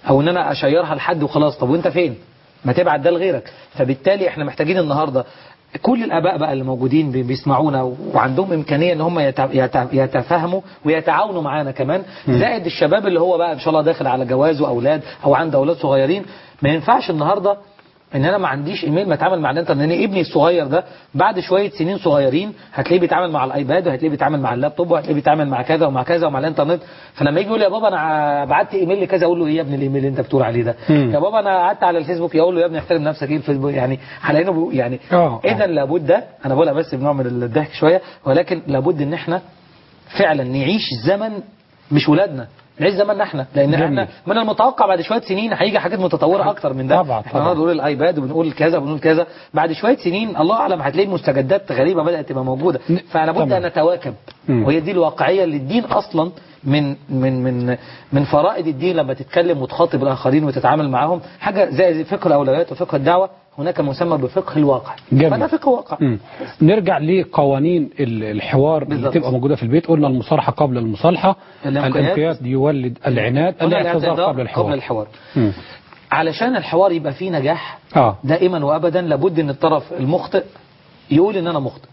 او ان انا اشيرها لحد وخلاص طب وانت فين ما تبعت ده لغيرك فبالتالي احنا محتاجين النهارده كل الاباء بقى اللي موجودين بي- بيسمعونا وعندهم امكانيه ان هم يت- يت- يتفاهموا ويتعاونوا معانا كمان زائد الشباب اللي هو بقى ان شاء الله داخل على جواز واولاد او عنده اولاد صغيرين ما ينفعش النهارده ان انا ما عنديش ايميل ما اتعامل مع الانترنت لان ابني الصغير ده بعد شويه سنين صغيرين هتلاقيه بيتعامل مع الايباد وهتلاقيه بيتعامل مع اللابتوب وهتلاقيه بيتعامل مع كذا ومع كذا ومع الانترنت فلما يجي يقول لي يا بابا انا بعت ايميل لكذا اقول له ايه يا ابني الايميل اللي انت بتقول عليه ده مم. يا بابا انا قعدت على الفيسبوك يقول له يا ابني احترم نفسك ايه الفيسبوك يعني على انه بيقول- يعني اه اذا لابد انا بقولها بس بنوع من الضحك شويه ولكن لابد ان احنا فعلا نعيش زمن مش ولادنا نعيش زمننا احنا لان جميل. احنا من المتوقع بعد شويه سنين هيجي حاجات متطوره اكتر من ده طبعا، احنا طبعا. النهارده بنقول الايباد وبنقول كذا وبنقول كذا بعد شويه سنين الله اعلم هتلاقي مستجدات غريبه بدات تبقى موجوده فلا بد تمام. ان نتواكب مم. وهي دي الواقعيه اللي الدين اصلا من من من من فرائض الدين لما تتكلم وتخاطب الاخرين وتتعامل معاهم حاجه زي فقه الاولويات وفقه الدعوه هناك مسمى بفقه الواقع جميل. فده فقه واقع مم. نرجع لقوانين ال- الحوار اللي بالظبط. تبقى موجوده في البيت قلنا المصالحه قبل المصالحه الانقياد. الانقياد يولد العناد قلنا الاعتذار قبل الحوار قبل الحوار مم. علشان الحوار يبقى فيه نجاح اه دائما وابدا لابد ان الطرف المخطئ يقول ان انا مخطئ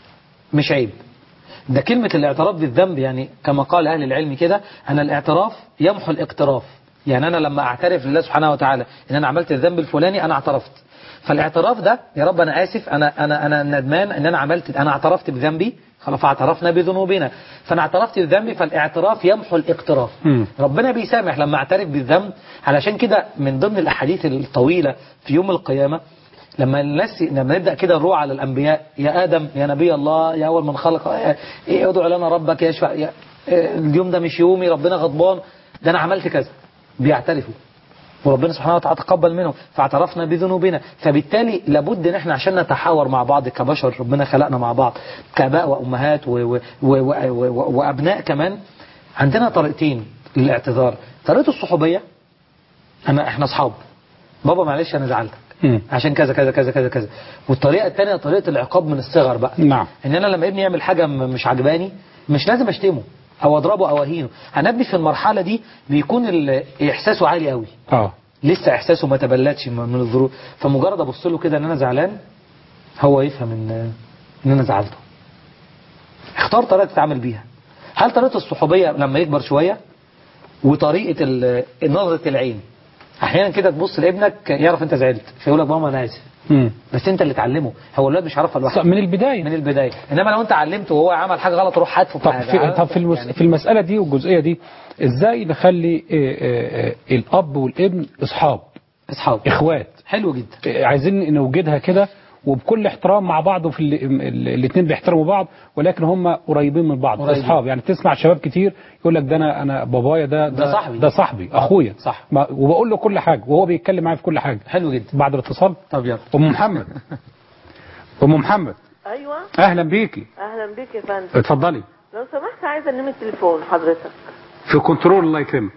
مش عيب ده كلمة الاعتراف بالذنب يعني كما قال أهل العلم كده أن الاعتراف يمحو الاقتراف يعني أنا لما أعترف لله سبحانه وتعالى إن أنا عملت الذنب الفلاني أنا اعترفت فالاعتراف ده يا رب أنا آسف أنا أنا أنا ندمان إن أنا عملت أنا اعترفت بذنبي خلاص فاعترفنا بذنوبنا فأنا اعترفت بذنبي فالاعتراف يمحو الاقتراف مم. ربنا بيسامح لما اعترف بالذنب علشان كده من ضمن الأحاديث الطويلة في يوم القيامة لما الناس لما نبدا كده نروح على الانبياء يا ادم يا نبي الله يا اول من خلق يا- إيه ادعو لنا ربك يشفع يا إيه اليوم ده مش يومي ربنا غضبان ده انا عملت كذا بيعترفوا وربنا سبحانه وتعالى تقبل منهم فاعترفنا بذنوبنا فبالتالي لابد ان احنا عشان نتحاور مع بعض كبشر ربنا خلقنا مع بعض كاباء وامهات و و و و و وابناء كمان عندنا طريقتين للاعتذار طريقه الصحوبيه انا احنا اصحاب بابا معلش انا زعلتك مم. عشان كذا كذا كذا كذا كذا والطريقه الثانيه طريقه العقاب من الصغر بقى نعم ان انا لما ابني يعمل حاجه م- مش عجباني مش لازم اشتمه او اضربه او اهينه انا ابني في المرحله دي بيكون ال- احساسه عالي قوي اه لسه احساسه ما تبلدش من من الظروف فمجرد ابص له كده ان انا زعلان هو يفهم ان ان انا زعلته اختار طريقه تتعامل بيها هل طريقه الصحوبيه لما يكبر شويه وطريقه ال- نظره العين احيانا كده تبص لابنك يعرف انت زعلت فيقول لك ماما انا اسف مم. بس انت اللي تعلمه هو الولاد مش عارفها لوحده من البدايه من البدايه انما لو انت علمته وهو عمل حاجه غلط روح حاتفه طب بحاجة. في طب في, المس... في المساله دي والجزئيه دي ازاي نخلي آه، آه، آه، الاب والابن اصحاب اصحاب اخوات حلو جدا آه، عايزين نوجدها كده وبكل احترام مع بعض وفي الاثنين بيحترموا بعض ولكن هم قريبين من بعض قريبين. اصحاب يعني تسمع شباب كتير يقول لك ده انا انا بابايا ده ده صاحبي. ده صاحبي اخويا صح. ما- وبقول له كل حاجه وهو بيتكلم معايا في كل حاجه حلو جدا بعد الاتصال طب يلا ام محمد ام محمد ايوه اهلا بيكي اهلا بيك يا فندم اتفضلي لو سمحت عايزه انام التليفون حضرتك في كنترول الله يكرمك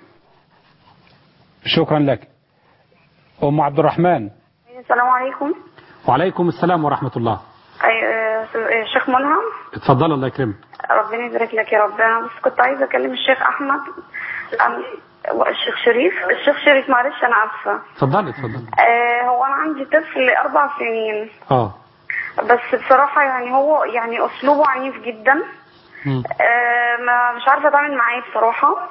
شكرا لك ام عبد الرحمن السلام عليكم وعليكم السلام ورحمه الله أي- آه، آه، شيخ ملهم اتفضل الله يكرمك ربنا يبارك لك يا رب انا بس كنت عايزه اكلم الشيخ احمد عن الشيخ شريف الشيخ شريف معلش انا اسفه اتفضلي اتفضلي آه هو انا عندي طفل اربع سنين اه بس بصراحه يعني هو يعني اسلوبه عنيف جدا آه ما مش عارفه اتعامل معاه بصراحه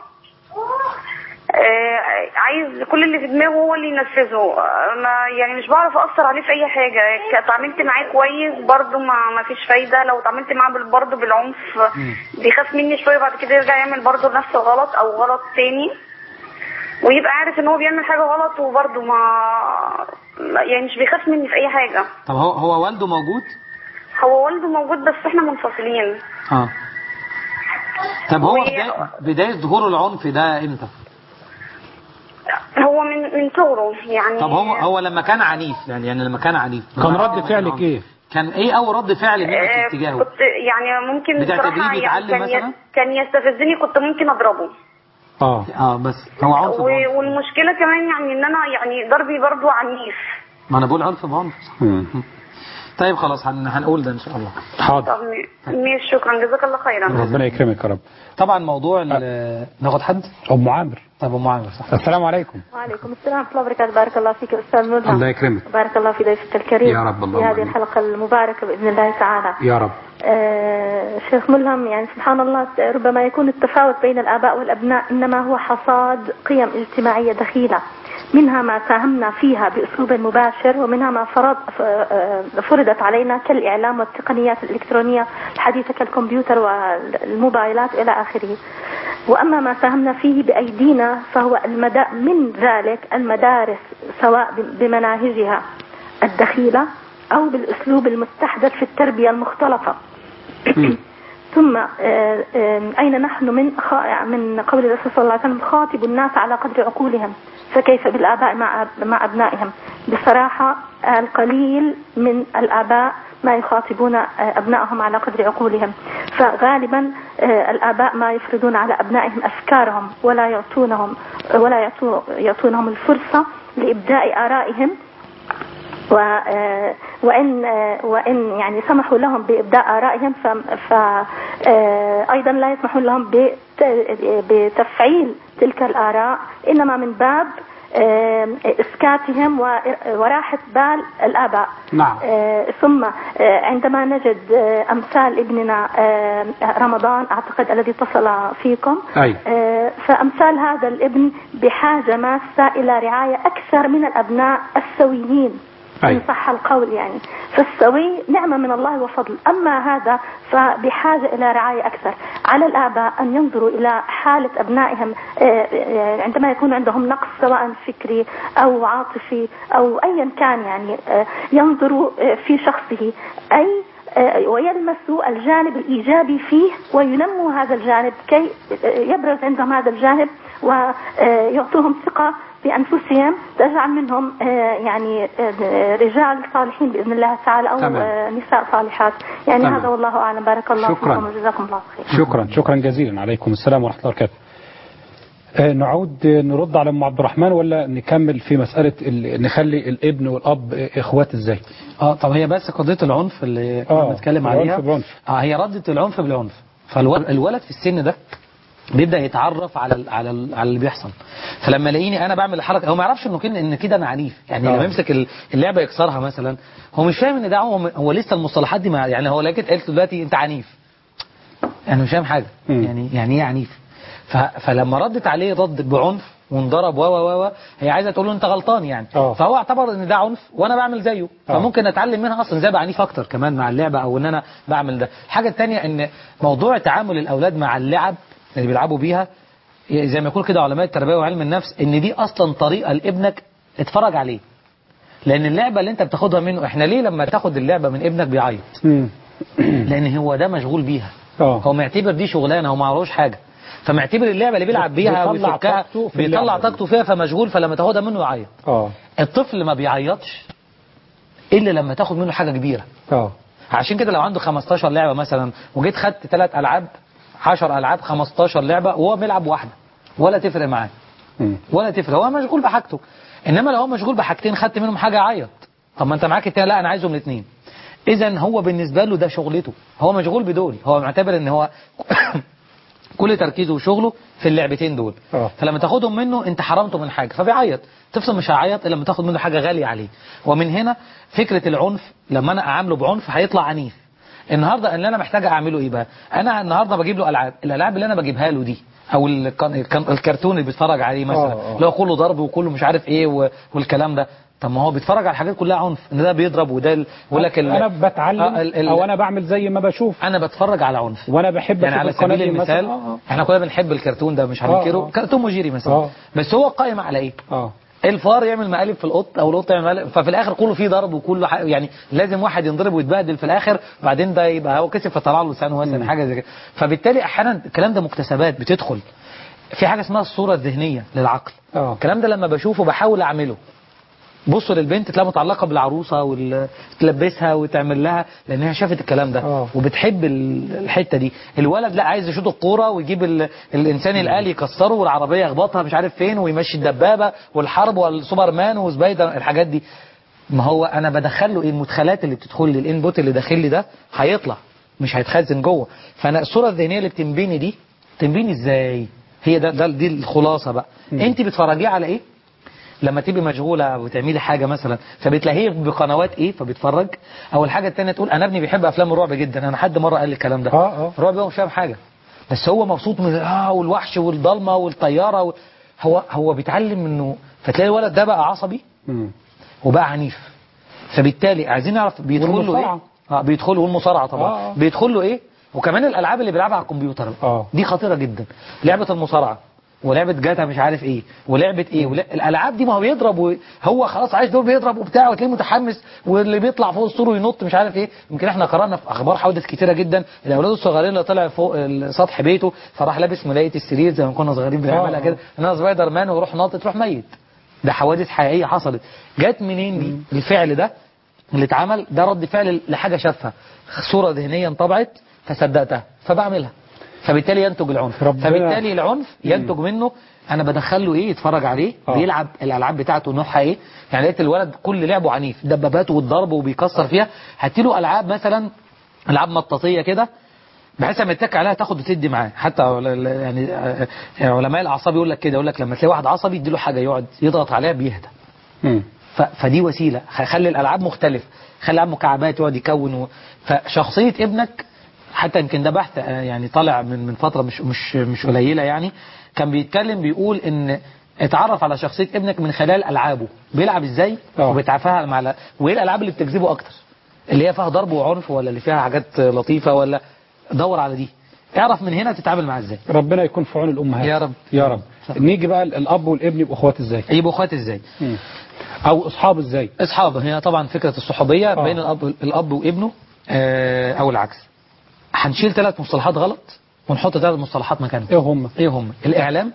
آه عايز كل اللي في دماغه هو اللي ينفذه آه ما يعني مش بعرف اثر عليه في اي حاجه ك- اتعاملت معاه كويس برضه ما, ما فيش فايده لو اتعاملت معاه بال- برضه بالعنف بيخاف مني شويه بعد كده يرجع يعمل برضه نفس الغلط او غلط تاني ويبقى عارف ان هو بيعمل حاجه غلط وبرضه ما ما- يعني مش بيخاف مني في اي حاجه طب هو هو والده موجود هو والده موجود بس احنا منفصلين اه طب هو وهي- بداية, بداية ظهور العنف ده امتى هو من من صغره يعني طب هو هو لما كان عنيف يعني يعني لما كان عنيف كان رد فعلك ايه كان ايه اول رد فعل منك آه، اتجاهه كنت يعني ممكن بتعتبريه بصراحة يعني بيتعلم كان ي- مثلا؟ كان يستفزني كنت ممكن اضربه اه اه بس هو عنف بعنف. و- والمشكله كمان يعني ان انا يعني ضربي برضو عنيف ما انا بقول عنف بعنف طيب خلاص هن... هنقول ده ان شاء الله حاضر طب ميس شكرا جزاك الله خيرا ربنا يكرمك يا رب طبعا موضوع ال- ناخد حد ام عامر طب ام عامر صح السلام عليكم وعليكم السلام ورحمة الله وبركاته بارك الله فيك أستاذ ملهم الله يكرمك بارك الله في ضيفك الكريم يا رب، اللهم في هذه آمين. الحلقة المباركة بإذن الله تعالى يا رب آه، شيخ ملهم يعني سبحان الله ربما يكون التفاوت بين الآباء والأبناء إنما هو حصاد قيم اجتماعية دخيلة منها ما ساهمنا فيها بأسلوب مباشر ومنها ما فرض ف- آه، فرضت علينا كالإعلام والتقنيات الإلكترونية الحديثة كالكمبيوتر والموبايلات إلى آخره وأما ما ساهمنا فيه بأيدينا فهو المدى من ذلك المدارس سواء بمناهجها الدخيلة أو بالأسلوب المستحدث في التربية المختلطة ثم آه، آه، أين نحن من خا- من قول الرسول صلى الله عليه وسلم خاطب الناس على قدر عقولهم فكيف بالآباء مع مع أبنائهم بصراحة القليل من الآباء ما يخاطبون آه، أبنائهم على قدر عقولهم فغالبا آه، الآباء ما يفرضون على أبنائهم أفكارهم ولا يعطونهم ولا يعطو- يعطونهم الفرصة لإبداء آرائهم و آه، وإن آه، وإن يعني سمحوا لهم بإبداء آرائهم ف ف آه، أيضا لا يسمحون لهم بت- بتفعيل تلك الآراء إنما من باب آه، إسكاتهم و- وراحة بال الآباء نعم آه، ثم آه، عندما نجد آه، أمثال ابننا آه، رمضان أعتقد الذي اتصل فيكم أي. آه، فأمثال هذا الابن بحاجة ماسة إلى رعاية أكثر من الأبناء السويين أي. إن صح القول يعني فالسوي نعمة من الله وفضل أما هذا فبحاجة إلى رعاية أكثر على الآباء أن ينظروا إلى حالة أبنائهم آه، آه، عندما يكون عندهم نقص سواء فكري أو عاطفي أو أيا كان يعني آه، ينظروا آه، في شخصه أي آه، ويلمسوا الجانب الإيجابي فيه وينموا هذا الجانب كي آه، يبرز عندهم هذا الجانب ويعطوهم ثقة بأنفسهم تجعل منهم آه، يعني آه، رجال صالحين بإذن الله تعالى أو تمام. آه، نساء صالحات يعني تمام. هذا والله أعلم بارك الله شكراً. فيكم وجزاكم الله خير شكرا شكرا جزيلا عليكم السلام ورحمة الله وبركاته آه، نعود آه، نرد على ام عبد الرحمن ولا نكمل في مسألة ال- نخلي الابن والأب آه، إخوات إزاي اه طب هي بس قضيه العنف اللي كنا آه، بنتكلم العنف عليها بالعنف. اه هي ردة العنف بالعنف فالولد في السن ده بيبدا يتعرف على ال على ال على اللي بيحصل فلما يلاقيني انا بعمل الحركه هو ما يعرفش انه كده ان كده انا عنيف يعني آه. لما يمسك ال- اللعبه يكسرها مثلا هو مش فاهم ان ده هو, هو لسه المصطلحات دي ما يعني هو لقيت قلت له دلوقتي انت عنيف انا مش فاهم حاجه يعني يعني ايه عنيف ف فلما ردت عليه رد بعنف وانضرب و و و هي عايزه تقول له انت غلطان يعني آه. فهو اعتبر ان ده عنف وانا بعمل زيه آه. فممكن اتعلم منها اصلا ازاي ابقى عنيف اكتر كمان مع اللعبه او ان انا بعمل ده الحاجه الثانيه ان موضوع تعامل الاولاد مع اللعب اللي بيلعبوا بيها زي ما يقول كده علماء التربيه وعلم النفس ان دي اصلا طريقه لابنك اتفرج عليه لان اللعبه اللي انت بتاخدها منه احنا ليه لما تاخد اللعبه من ابنك بيعيط مم. لان هو ده مشغول بيها آه. هو معتبر دي شغلانه هو ما عملوش حاجه فمعتبر اللعبه اللي بيلعب بيها بيطلع ويفكها طاقته في بيطلع اللعبة. طاقته فيها فمشغول فلما تاخدها منه يعيط اه الطفل ما بيعيطش الا لما تاخد منه حاجه كبيره اه عشان كده لو عنده 15 لعبه مثلا وجيت خدت ثلاث العاب 10 العاب 15 لعبه وهو بيلعب واحده ولا تفرق معاه مم. ولا تفرق هو مشغول بحاجته انما لو هو مشغول بحاجتين خدت منهم حاجه يعيط طب ما انت معاك التاني لا انا عايزهم الاثنين اذا هو بالنسبه له ده شغلته هو مشغول بدول هو معتبر ان هو كل تركيزه وشغله في اللعبتين دول آه. فلما تاخدهم منه انت حرمته من حاجه فبيعيط طفل مش هيعيط الا لما تاخد منه حاجه غاليه عليه ومن هنا فكره العنف لما انا اعامله بعنف هيطلع عنيف النهارده اللي انا محتاج اعمله ايه بقى انا النهارده بجيب له العاب الالعاب اللي انا بجيبها له دي او الكان- الكان- الكرتون اللي بيتفرج عليه مثلا آه، آه. اللي هو كله ضرب وكله مش عارف ايه و- والكلام ده طب ما هو بيتفرج على حاجات كلها عنف ان ده بيضرب وده ال- يقول لك ال- انا بتعلم آه، ال- ال- او انا بعمل زي ما بشوف انا بتفرج على عنف وانا بحب يعني أشوف على القناة سبيل دي مثلاً. المثال آه، احنا كلنا بنحب الكرتون ده مش آه، هننكره آه. كرتون وجيري مثلا آه. بس هو قائم على ايه اه الفار يعمل مقالب في القط او القط يعمل مقالب ففي الاخر كله فيه ضرب وكله ح... يعني لازم واحد ينضرب ويتبهدل في الاخر وبعدين ده يبقى هو كسب فطلع له لسانه مثلا حاجه زي كده فبالتالي احيانا الكلام ده مكتسبات بتدخل في حاجه اسمها الصوره الذهنيه للعقل اه الكلام ده لما بشوفه بحاول اعمله بصوا للبنت تلاقيها متعلقه بالعروسه وتلبسها وتعمل لها لان هي شافت الكلام ده آه. وبتحب ال- الحته دي الولد لا عايز يشوط الكوره ويجيب ال... الانسان الالي يكسره والعربيه يخبطها مش عارف فين ويمشي الدبابه والحرب والسوبرمان وسبايدر الحاجات دي ما هو انا بدخل له ايه المدخلات اللي بتدخل لي الانبوت اللي داخل لي ده هيطلع مش هيتخزن جوه فانا الصوره الذهنيه اللي بتنبني دي تنبني ازاي هي ده, ده دي الخلاصه بقى انت بتفرجيه على ايه لما تبقي مشغوله وتعملي حاجه مثلا فبتلاقيه بقنوات ايه فبيتفرج او الحاجه الثانيه تقول انا ابني بيحب افلام الرعب جدا انا حد مره قال لي الكلام ده الرعب هو مش فاهم حاجه بس هو مبسوط من اه والوحش والضلمه والطياره و... هو هو بيتعلم انه فتلاقي الولد ده بقى عصبي وبقى عنيف فبالتالي عايزين نعرف بيدخل له ايه والمصارعة. اه بيدخل له المصارعه طبعا آه، آه. بيدخل له ايه وكمان الالعاب اللي بيلعبها على الكمبيوتر اه دي خطيره جدا لعبه المصارعه ولعبه جاتا مش عارف ايه ولعبه ايه ولا... الالعاب دي ما هو بيضرب و... هو خلاص عايش دور بيضرب وبتاع وتلاقيه متحمس واللي بيطلع فوق السور وينط مش عارف ايه يمكن احنا قرانا في اخبار حوادث كتيره جدا الاولاد الصغيرين اللي طلع فوق ال- سطح بيته فراح لابس ملايه السرير زي ما كنا صغيرين بنعملها آه. كده انها سبايدر مان ويروح ناطط يروح ميت ده حوادث حقيقيه حصلت جت منين دي الفعل ده اللي اتعمل ده رد فعل لحاجه شافها صوره ذهنيه انطبعت فصدقتها فبعملها فبالتالي ينتج العنف ربنا- فبالتالي العنف ينتج منه انا بدخل له ايه يتفرج عليه آه. بيلعب الالعاب بتاعته نوعها ايه يعني لقيت الولد كل لعبه عنيف دبابات والضرب وبيكسر فيها هات له العاب مثلا العاب مطاطيه كده بحيث لما يتك عليها تاخد وتدي معاه حتى ال- ال- يعني آه، آه، علماء الاعصاب يقول لك كده يقول لك لما تلاقي واحد عصبي اديله حاجه يقعد يضغط عليها بيهدى ف- فدي وسيله خلي الالعاب مختلف خلي العاب مكعبات يقعد يكون و... فشخصيه ابنك حتى يمكن ده بحث آه، يعني طالع من من فتره مش مش مش قليله يعني كان بيتكلم بيقول ان اتعرف على شخصيه ابنك من خلال العابه بيلعب ازاي وبيتفاعل مع ال- وايه الالعاب اللي بتجذبه اكتر اللي هي فيها ضرب وعنف ولا اللي فيها حاجات لطيفه ولا دور على دي اعرف من هنا تتعامل معاه ازاي ربنا يكون في عون الامهات يا رب يا رب نيجي بقى الاب والابن يبقوا اخوات ازاي يبقوا اخوات ازاي مم. او اصحاب ازاي اصحاب هي طبعا فكره الصحوبيه آه. بين الاب الاب وابنه آه، او العكس هنشيل ثلاث مصطلحات غلط ونحط ثلاث مصطلحات مكانهم ايه هم ايه هم الاعلام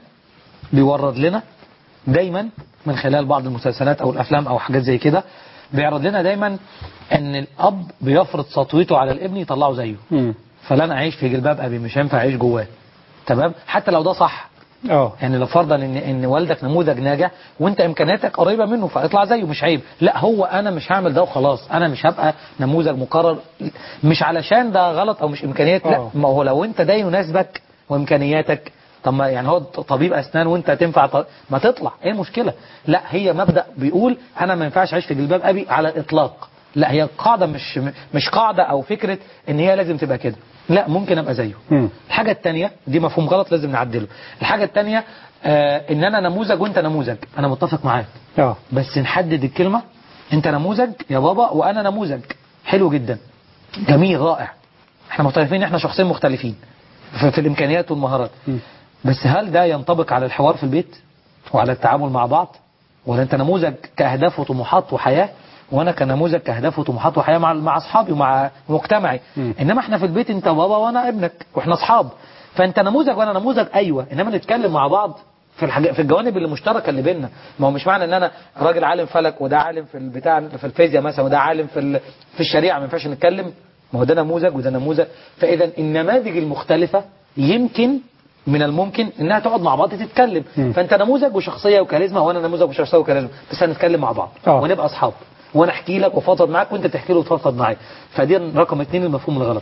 بيورد لنا دايما من خلال بعض المسلسلات او الافلام او حاجات زي كده بيعرض لنا دايما ان الاب بيفرض سطوته على الابن يطلعه زيه مم. فلن اعيش في جلباب ابي مش هينفع اعيش جواه تمام حتى لو ده صح اه يعني لو فرضا ان ان والدك نموذج ناجح وانت امكانياتك قريبه منه فاطلع زيه مش عيب لا هو انا مش هعمل ده وخلاص انا مش هبقى نموذج مقرر مش علشان ده غلط او مش امكانيات لا آه. ما هو لو انت ده يناسبك وامكانياتك طب ما يعني هو طبيب اسنان وانت تنفع ط... ما تطلع ايه المشكله لا هي مبدا بيقول انا ما ينفعش اعيش في جلباب ابي على الاطلاق لا هي قاعده مش مش قاعده او فكره ان هي لازم تبقى كده لا ممكن ابقى زيه مم. الحاجة التانية دي مفهوم غلط لازم نعدله الحاجة التانية آه ان انا نموذج وانت نموذج انا متفق معاك اه بس نحدد الكلمة انت نموذج يا بابا وانا نموذج حلو جدا جميل رائع احنا مختلفين احنا شخصين مختلفين في, في الامكانيات والمهارات بس هل ده ينطبق على الحوار في البيت وعلى التعامل مع بعض ولا انت نموذج كاهداف وطموحات وحياة وانا كنموذج كاهداف وطموحات وحياة مع مع اصحابي ومع مجتمعي انما احنا في البيت انت بابا وانا ابنك واحنا اصحاب فانت نموذج وانا نموذج ايوه انما نتكلم مع بعض في الحاجة في الجوانب اللي مشتركه اللي بيننا ما هو مش معنى ان انا راجل عالم فلك وده عالم في البتاع في الفيزياء مثلا وده عالم في ال- في الشريعه ما ينفعش نتكلم ما هو ده نموذج وده نموذج فاذا النماذج المختلفه يمكن من الممكن انها تقعد مع بعض تتكلم فانت نموذج وشخصيه وكاريزما وانا نموذج وشخصيه وكاريزما بس هنتكلم مع بعض آه. ونبقى اصحاب وانا احكي لك وافضفض معاك وانت تحكي له وتفضفض معايا فدي رقم اثنين المفهوم الغلط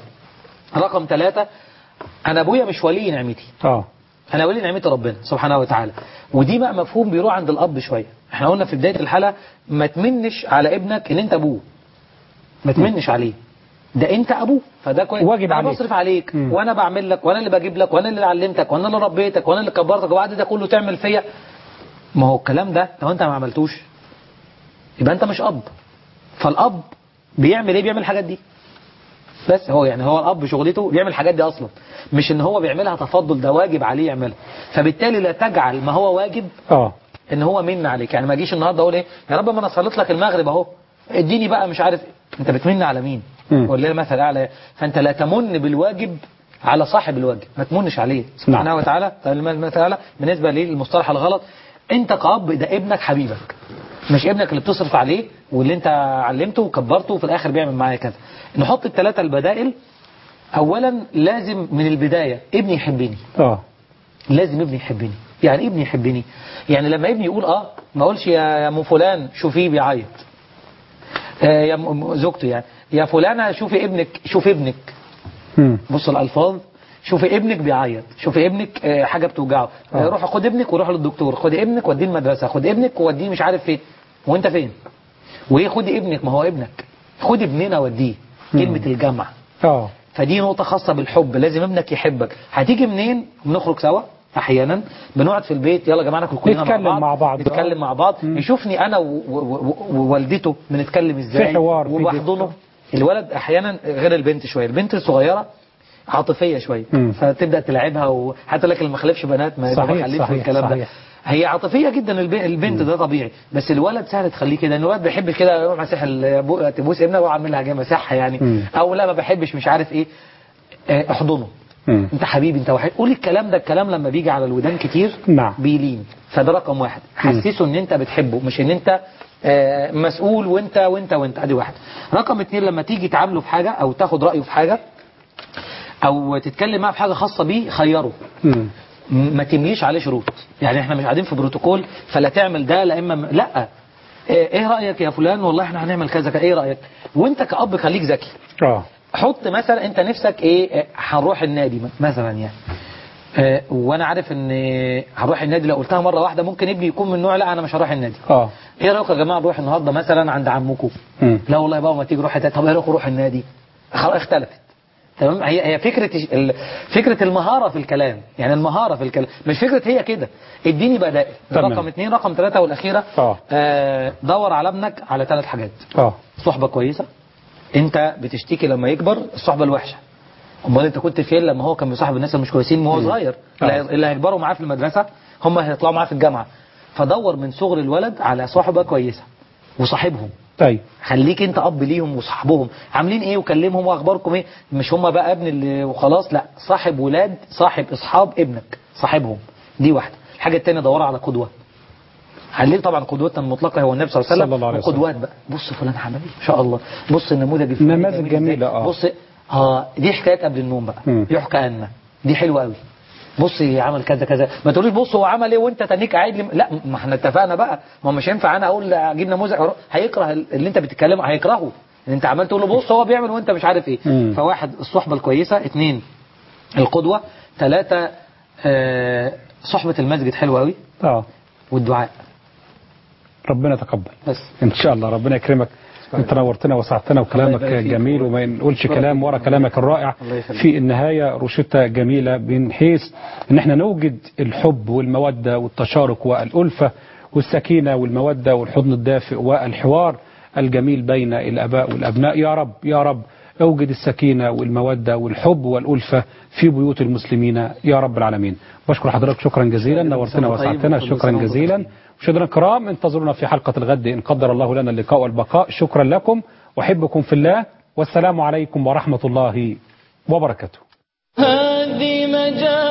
رقم ثلاثة انا ابويا مش ولي نعمتي اه انا ولي نعمه ربنا سبحانه وتعالى ودي بقى مفهوم بيروح عند الاب شويه احنا قلنا في بدايه الحلقه ما تمنش على ابنك ان انت ابوه ما تمنش عليه ده انت ابوه فده كويس واجب انا عليك. بصرف عليك مم. وانا بعمل لك وانا اللي بجيب لك وانا اللي علمتك وانا اللي ربيتك وانا اللي كبرتك وبعد ده كله تعمل فيا ما هو الكلام ده لو انت ما عملتوش يبقى انت مش اب فالاب بيعمل ايه بيعمل الحاجات دي بس هو يعني هو الاب شغلته بيعمل الحاجات دي اصلا مش ان هو بيعملها تفضل ده واجب عليه يعملها فبالتالي لا تجعل ما هو واجب اه ان هو من عليك يعني ما اجيش النهارده اقول ايه يا رب ما انا صليت لك المغرب اهو اديني بقى مش عارف إيه. انت بتمن على مين مم. ولا مثل اعلى فانت لا تمن بالواجب على صاحب الواجب ما تمنش عليه سبحانه وتعالى المثل الاعلى بالنسبه للمصطلح الغلط انت كأب ده ابنك حبيبك مش ابنك اللي بتصرف عليه واللي انت علمته وكبرته وفي الاخر بيعمل معايا كذا نحط الثلاثه البدائل اولا لازم من البدايه ابني يحبني اه لازم ابني يحبني يعني إيه ابني يحبني يعني لما ابني يقول اه ما اقولش يا يا ام فلان شوفيه بيعيط آه، يا م- م- زوجته يعني يا فلانة شوفي ابنك شوفي ابنك مم. بص الألفاظ شوفي ابنك بيعيط شوفي ابنك آه، حاجة بتوجعه آه. آه. روح خد ابنك وروح للدكتور خد ابنك وديه المدرسة خد ابنك ووديه مش عارف فين وانت فين وايه خدي ابنك ما هو ابنك خد ابننا وديه كلمة الجمع اه فدي نقطة خاصة بالحب لازم ابنك يحبك هتيجي منين بنخرج سوا احيانا بنقعد في البيت يلا يا جماعه ناكل كلنا نتكلم مع بعض مع بعض. نتكلم مع بعض يشوفني انا و- و- و- ووالدته بنتكلم ازاي في حوار، في وبحضنه الولد احيانا غير البنت شويه البنت الصغيره عاطفيه شويه مم. فتبدا تلعبها وحتى لك اللي ما خلفش بنات ما صحيح، يبقى خليف صحيح، والكلام ده صحيح. هي عاطفيه جدا الب- البنت ده طبيعي بس الولد سهل تخليه كده ان الولد بيحب كده يروح مسح ال- بو- تبوس ابنها واعمل لها جاي مسحها يعني مم. او لا ما بحبش مش عارف ايه آه، احضنه مم. انت حبيبي انت وحيد قول الكلام ده الكلام لما بيجي على الودان كتير نعم. بيلين فده رقم واحد حسسه ان انت بتحبه مش ان انت آه، مسؤول وانت وانت وانت ادي واحد رقم اتنين لما تيجي تعامله في حاجة او تاخد رأيه في حاجة او تتكلم معاه في حاجة خاصة بيه خيره مم. م- ما تمليش عليه شروط يعني احنا مش قاعدين في بروتوكول فلا تعمل ده لا اما م- لا آه، ايه رأيك يا فلان والله احنا هنعمل كذا كذا. ايه رأيك وانت كأب خليك ذكي اه حط مثلا انت نفسك ايه اه، هنروح النادي م- مثلا يعني اه، وانا عارف ان هنروح النادي لو قلتها مره واحده ممكن ابني يكون من نوع لا انا مش هروح النادي اه ايه رايكم يا جماعه نروح النهارده مثلا عند عمكم مم. لا والله يا بابا ما تيجي نروح حتة. طب ايه رايكم نروح النادي خلاص اختلفت تمام هي هي فكره ال- فكره المهاره في الكلام يعني المهاره في الكلام مش فكره هي كده اديني بدائل ده تمام. رقم اثنين رقم ثلاثه والاخيره اه آه دور على ابنك على ثلاث حاجات اه صحبة كويسة انت بتشتكي لما يكبر الصحبة الوحشة امال انت كنت فين لما هو كان بيصاحب الناس اللي مش كويسين وهو صغير اللي- اللي هيكبروا معاه في المدرسة هم هيطلعوا معاه في الجامعة فدور من صغر الولد على صحبة كويسة وصاحبهم طيب خليك انت اب ليهم وصاحبهم عاملين ايه وكلمهم واخباركم ايه مش هم بقى ابن اللي وخلاص لا صاحب ولاد صاحب اصحاب ابنك صاحبهم دي واحده الحاجه الثانيه دور على قدوه عليه طبعا قدوتنا المطلقه هو النبي صلى الله عليه وسلم صلى الله عليه وسلم. وقدوات بقى بص فلان حبيبي ما شاء الله بص النموذج الفلاني نماذج جميل إزاي. جميلة، آه. بص اه دي حكايات قبل النوم بقى مم. يحكى أن دي حلوه قوي بص عمل كذا كذا ما تقوليش بص هو عمل ايه وانت تنيك قاعد لي لا ما احنا اتفقنا بقى ما هو مش ينفع انا اقول اجيب نموذج أروح- هيكره اللي انت بتتكلم هيكرهه ان انت عمال تقول له بص هو بيعمل وانت مش عارف ايه مم. فواحد الصحبه الكويسه اثنين القدوه ثلاثه آه صحبه المسجد حلوه قوي اه والدعاء ربنا يتقبل بس ان شاء الله ربنا يكرمك انت نورتنا وسعتنا وكلامك الله يبارك فيك. جميل وما نقولش كلام ورا كلامك الرائع الله يخليك. في النهاية روشتة جميلة من حيث ان احنا نوجد الحب والمودة والتشارك والألفة والسكينة والمودة والحضن الدافئ والحوار الجميل بين الأباء والأبناء يا رب يا رب اوجد السكينة والمودة والحب والألفة في بيوت المسلمين يا رب العالمين بشكر حضرتك شكرا جزيلا نورتنا وسنة طيب وسعتنا وكل شكرا سنة وانتم جزيلا مشاهدينا الكرام انتظرونا في حلقة الغد إن قدر الله لنا اللقاء والبقاء شكرا لكم أحبكم في الله والسلام عليكم ورحمة الله وبركاته هذه مجال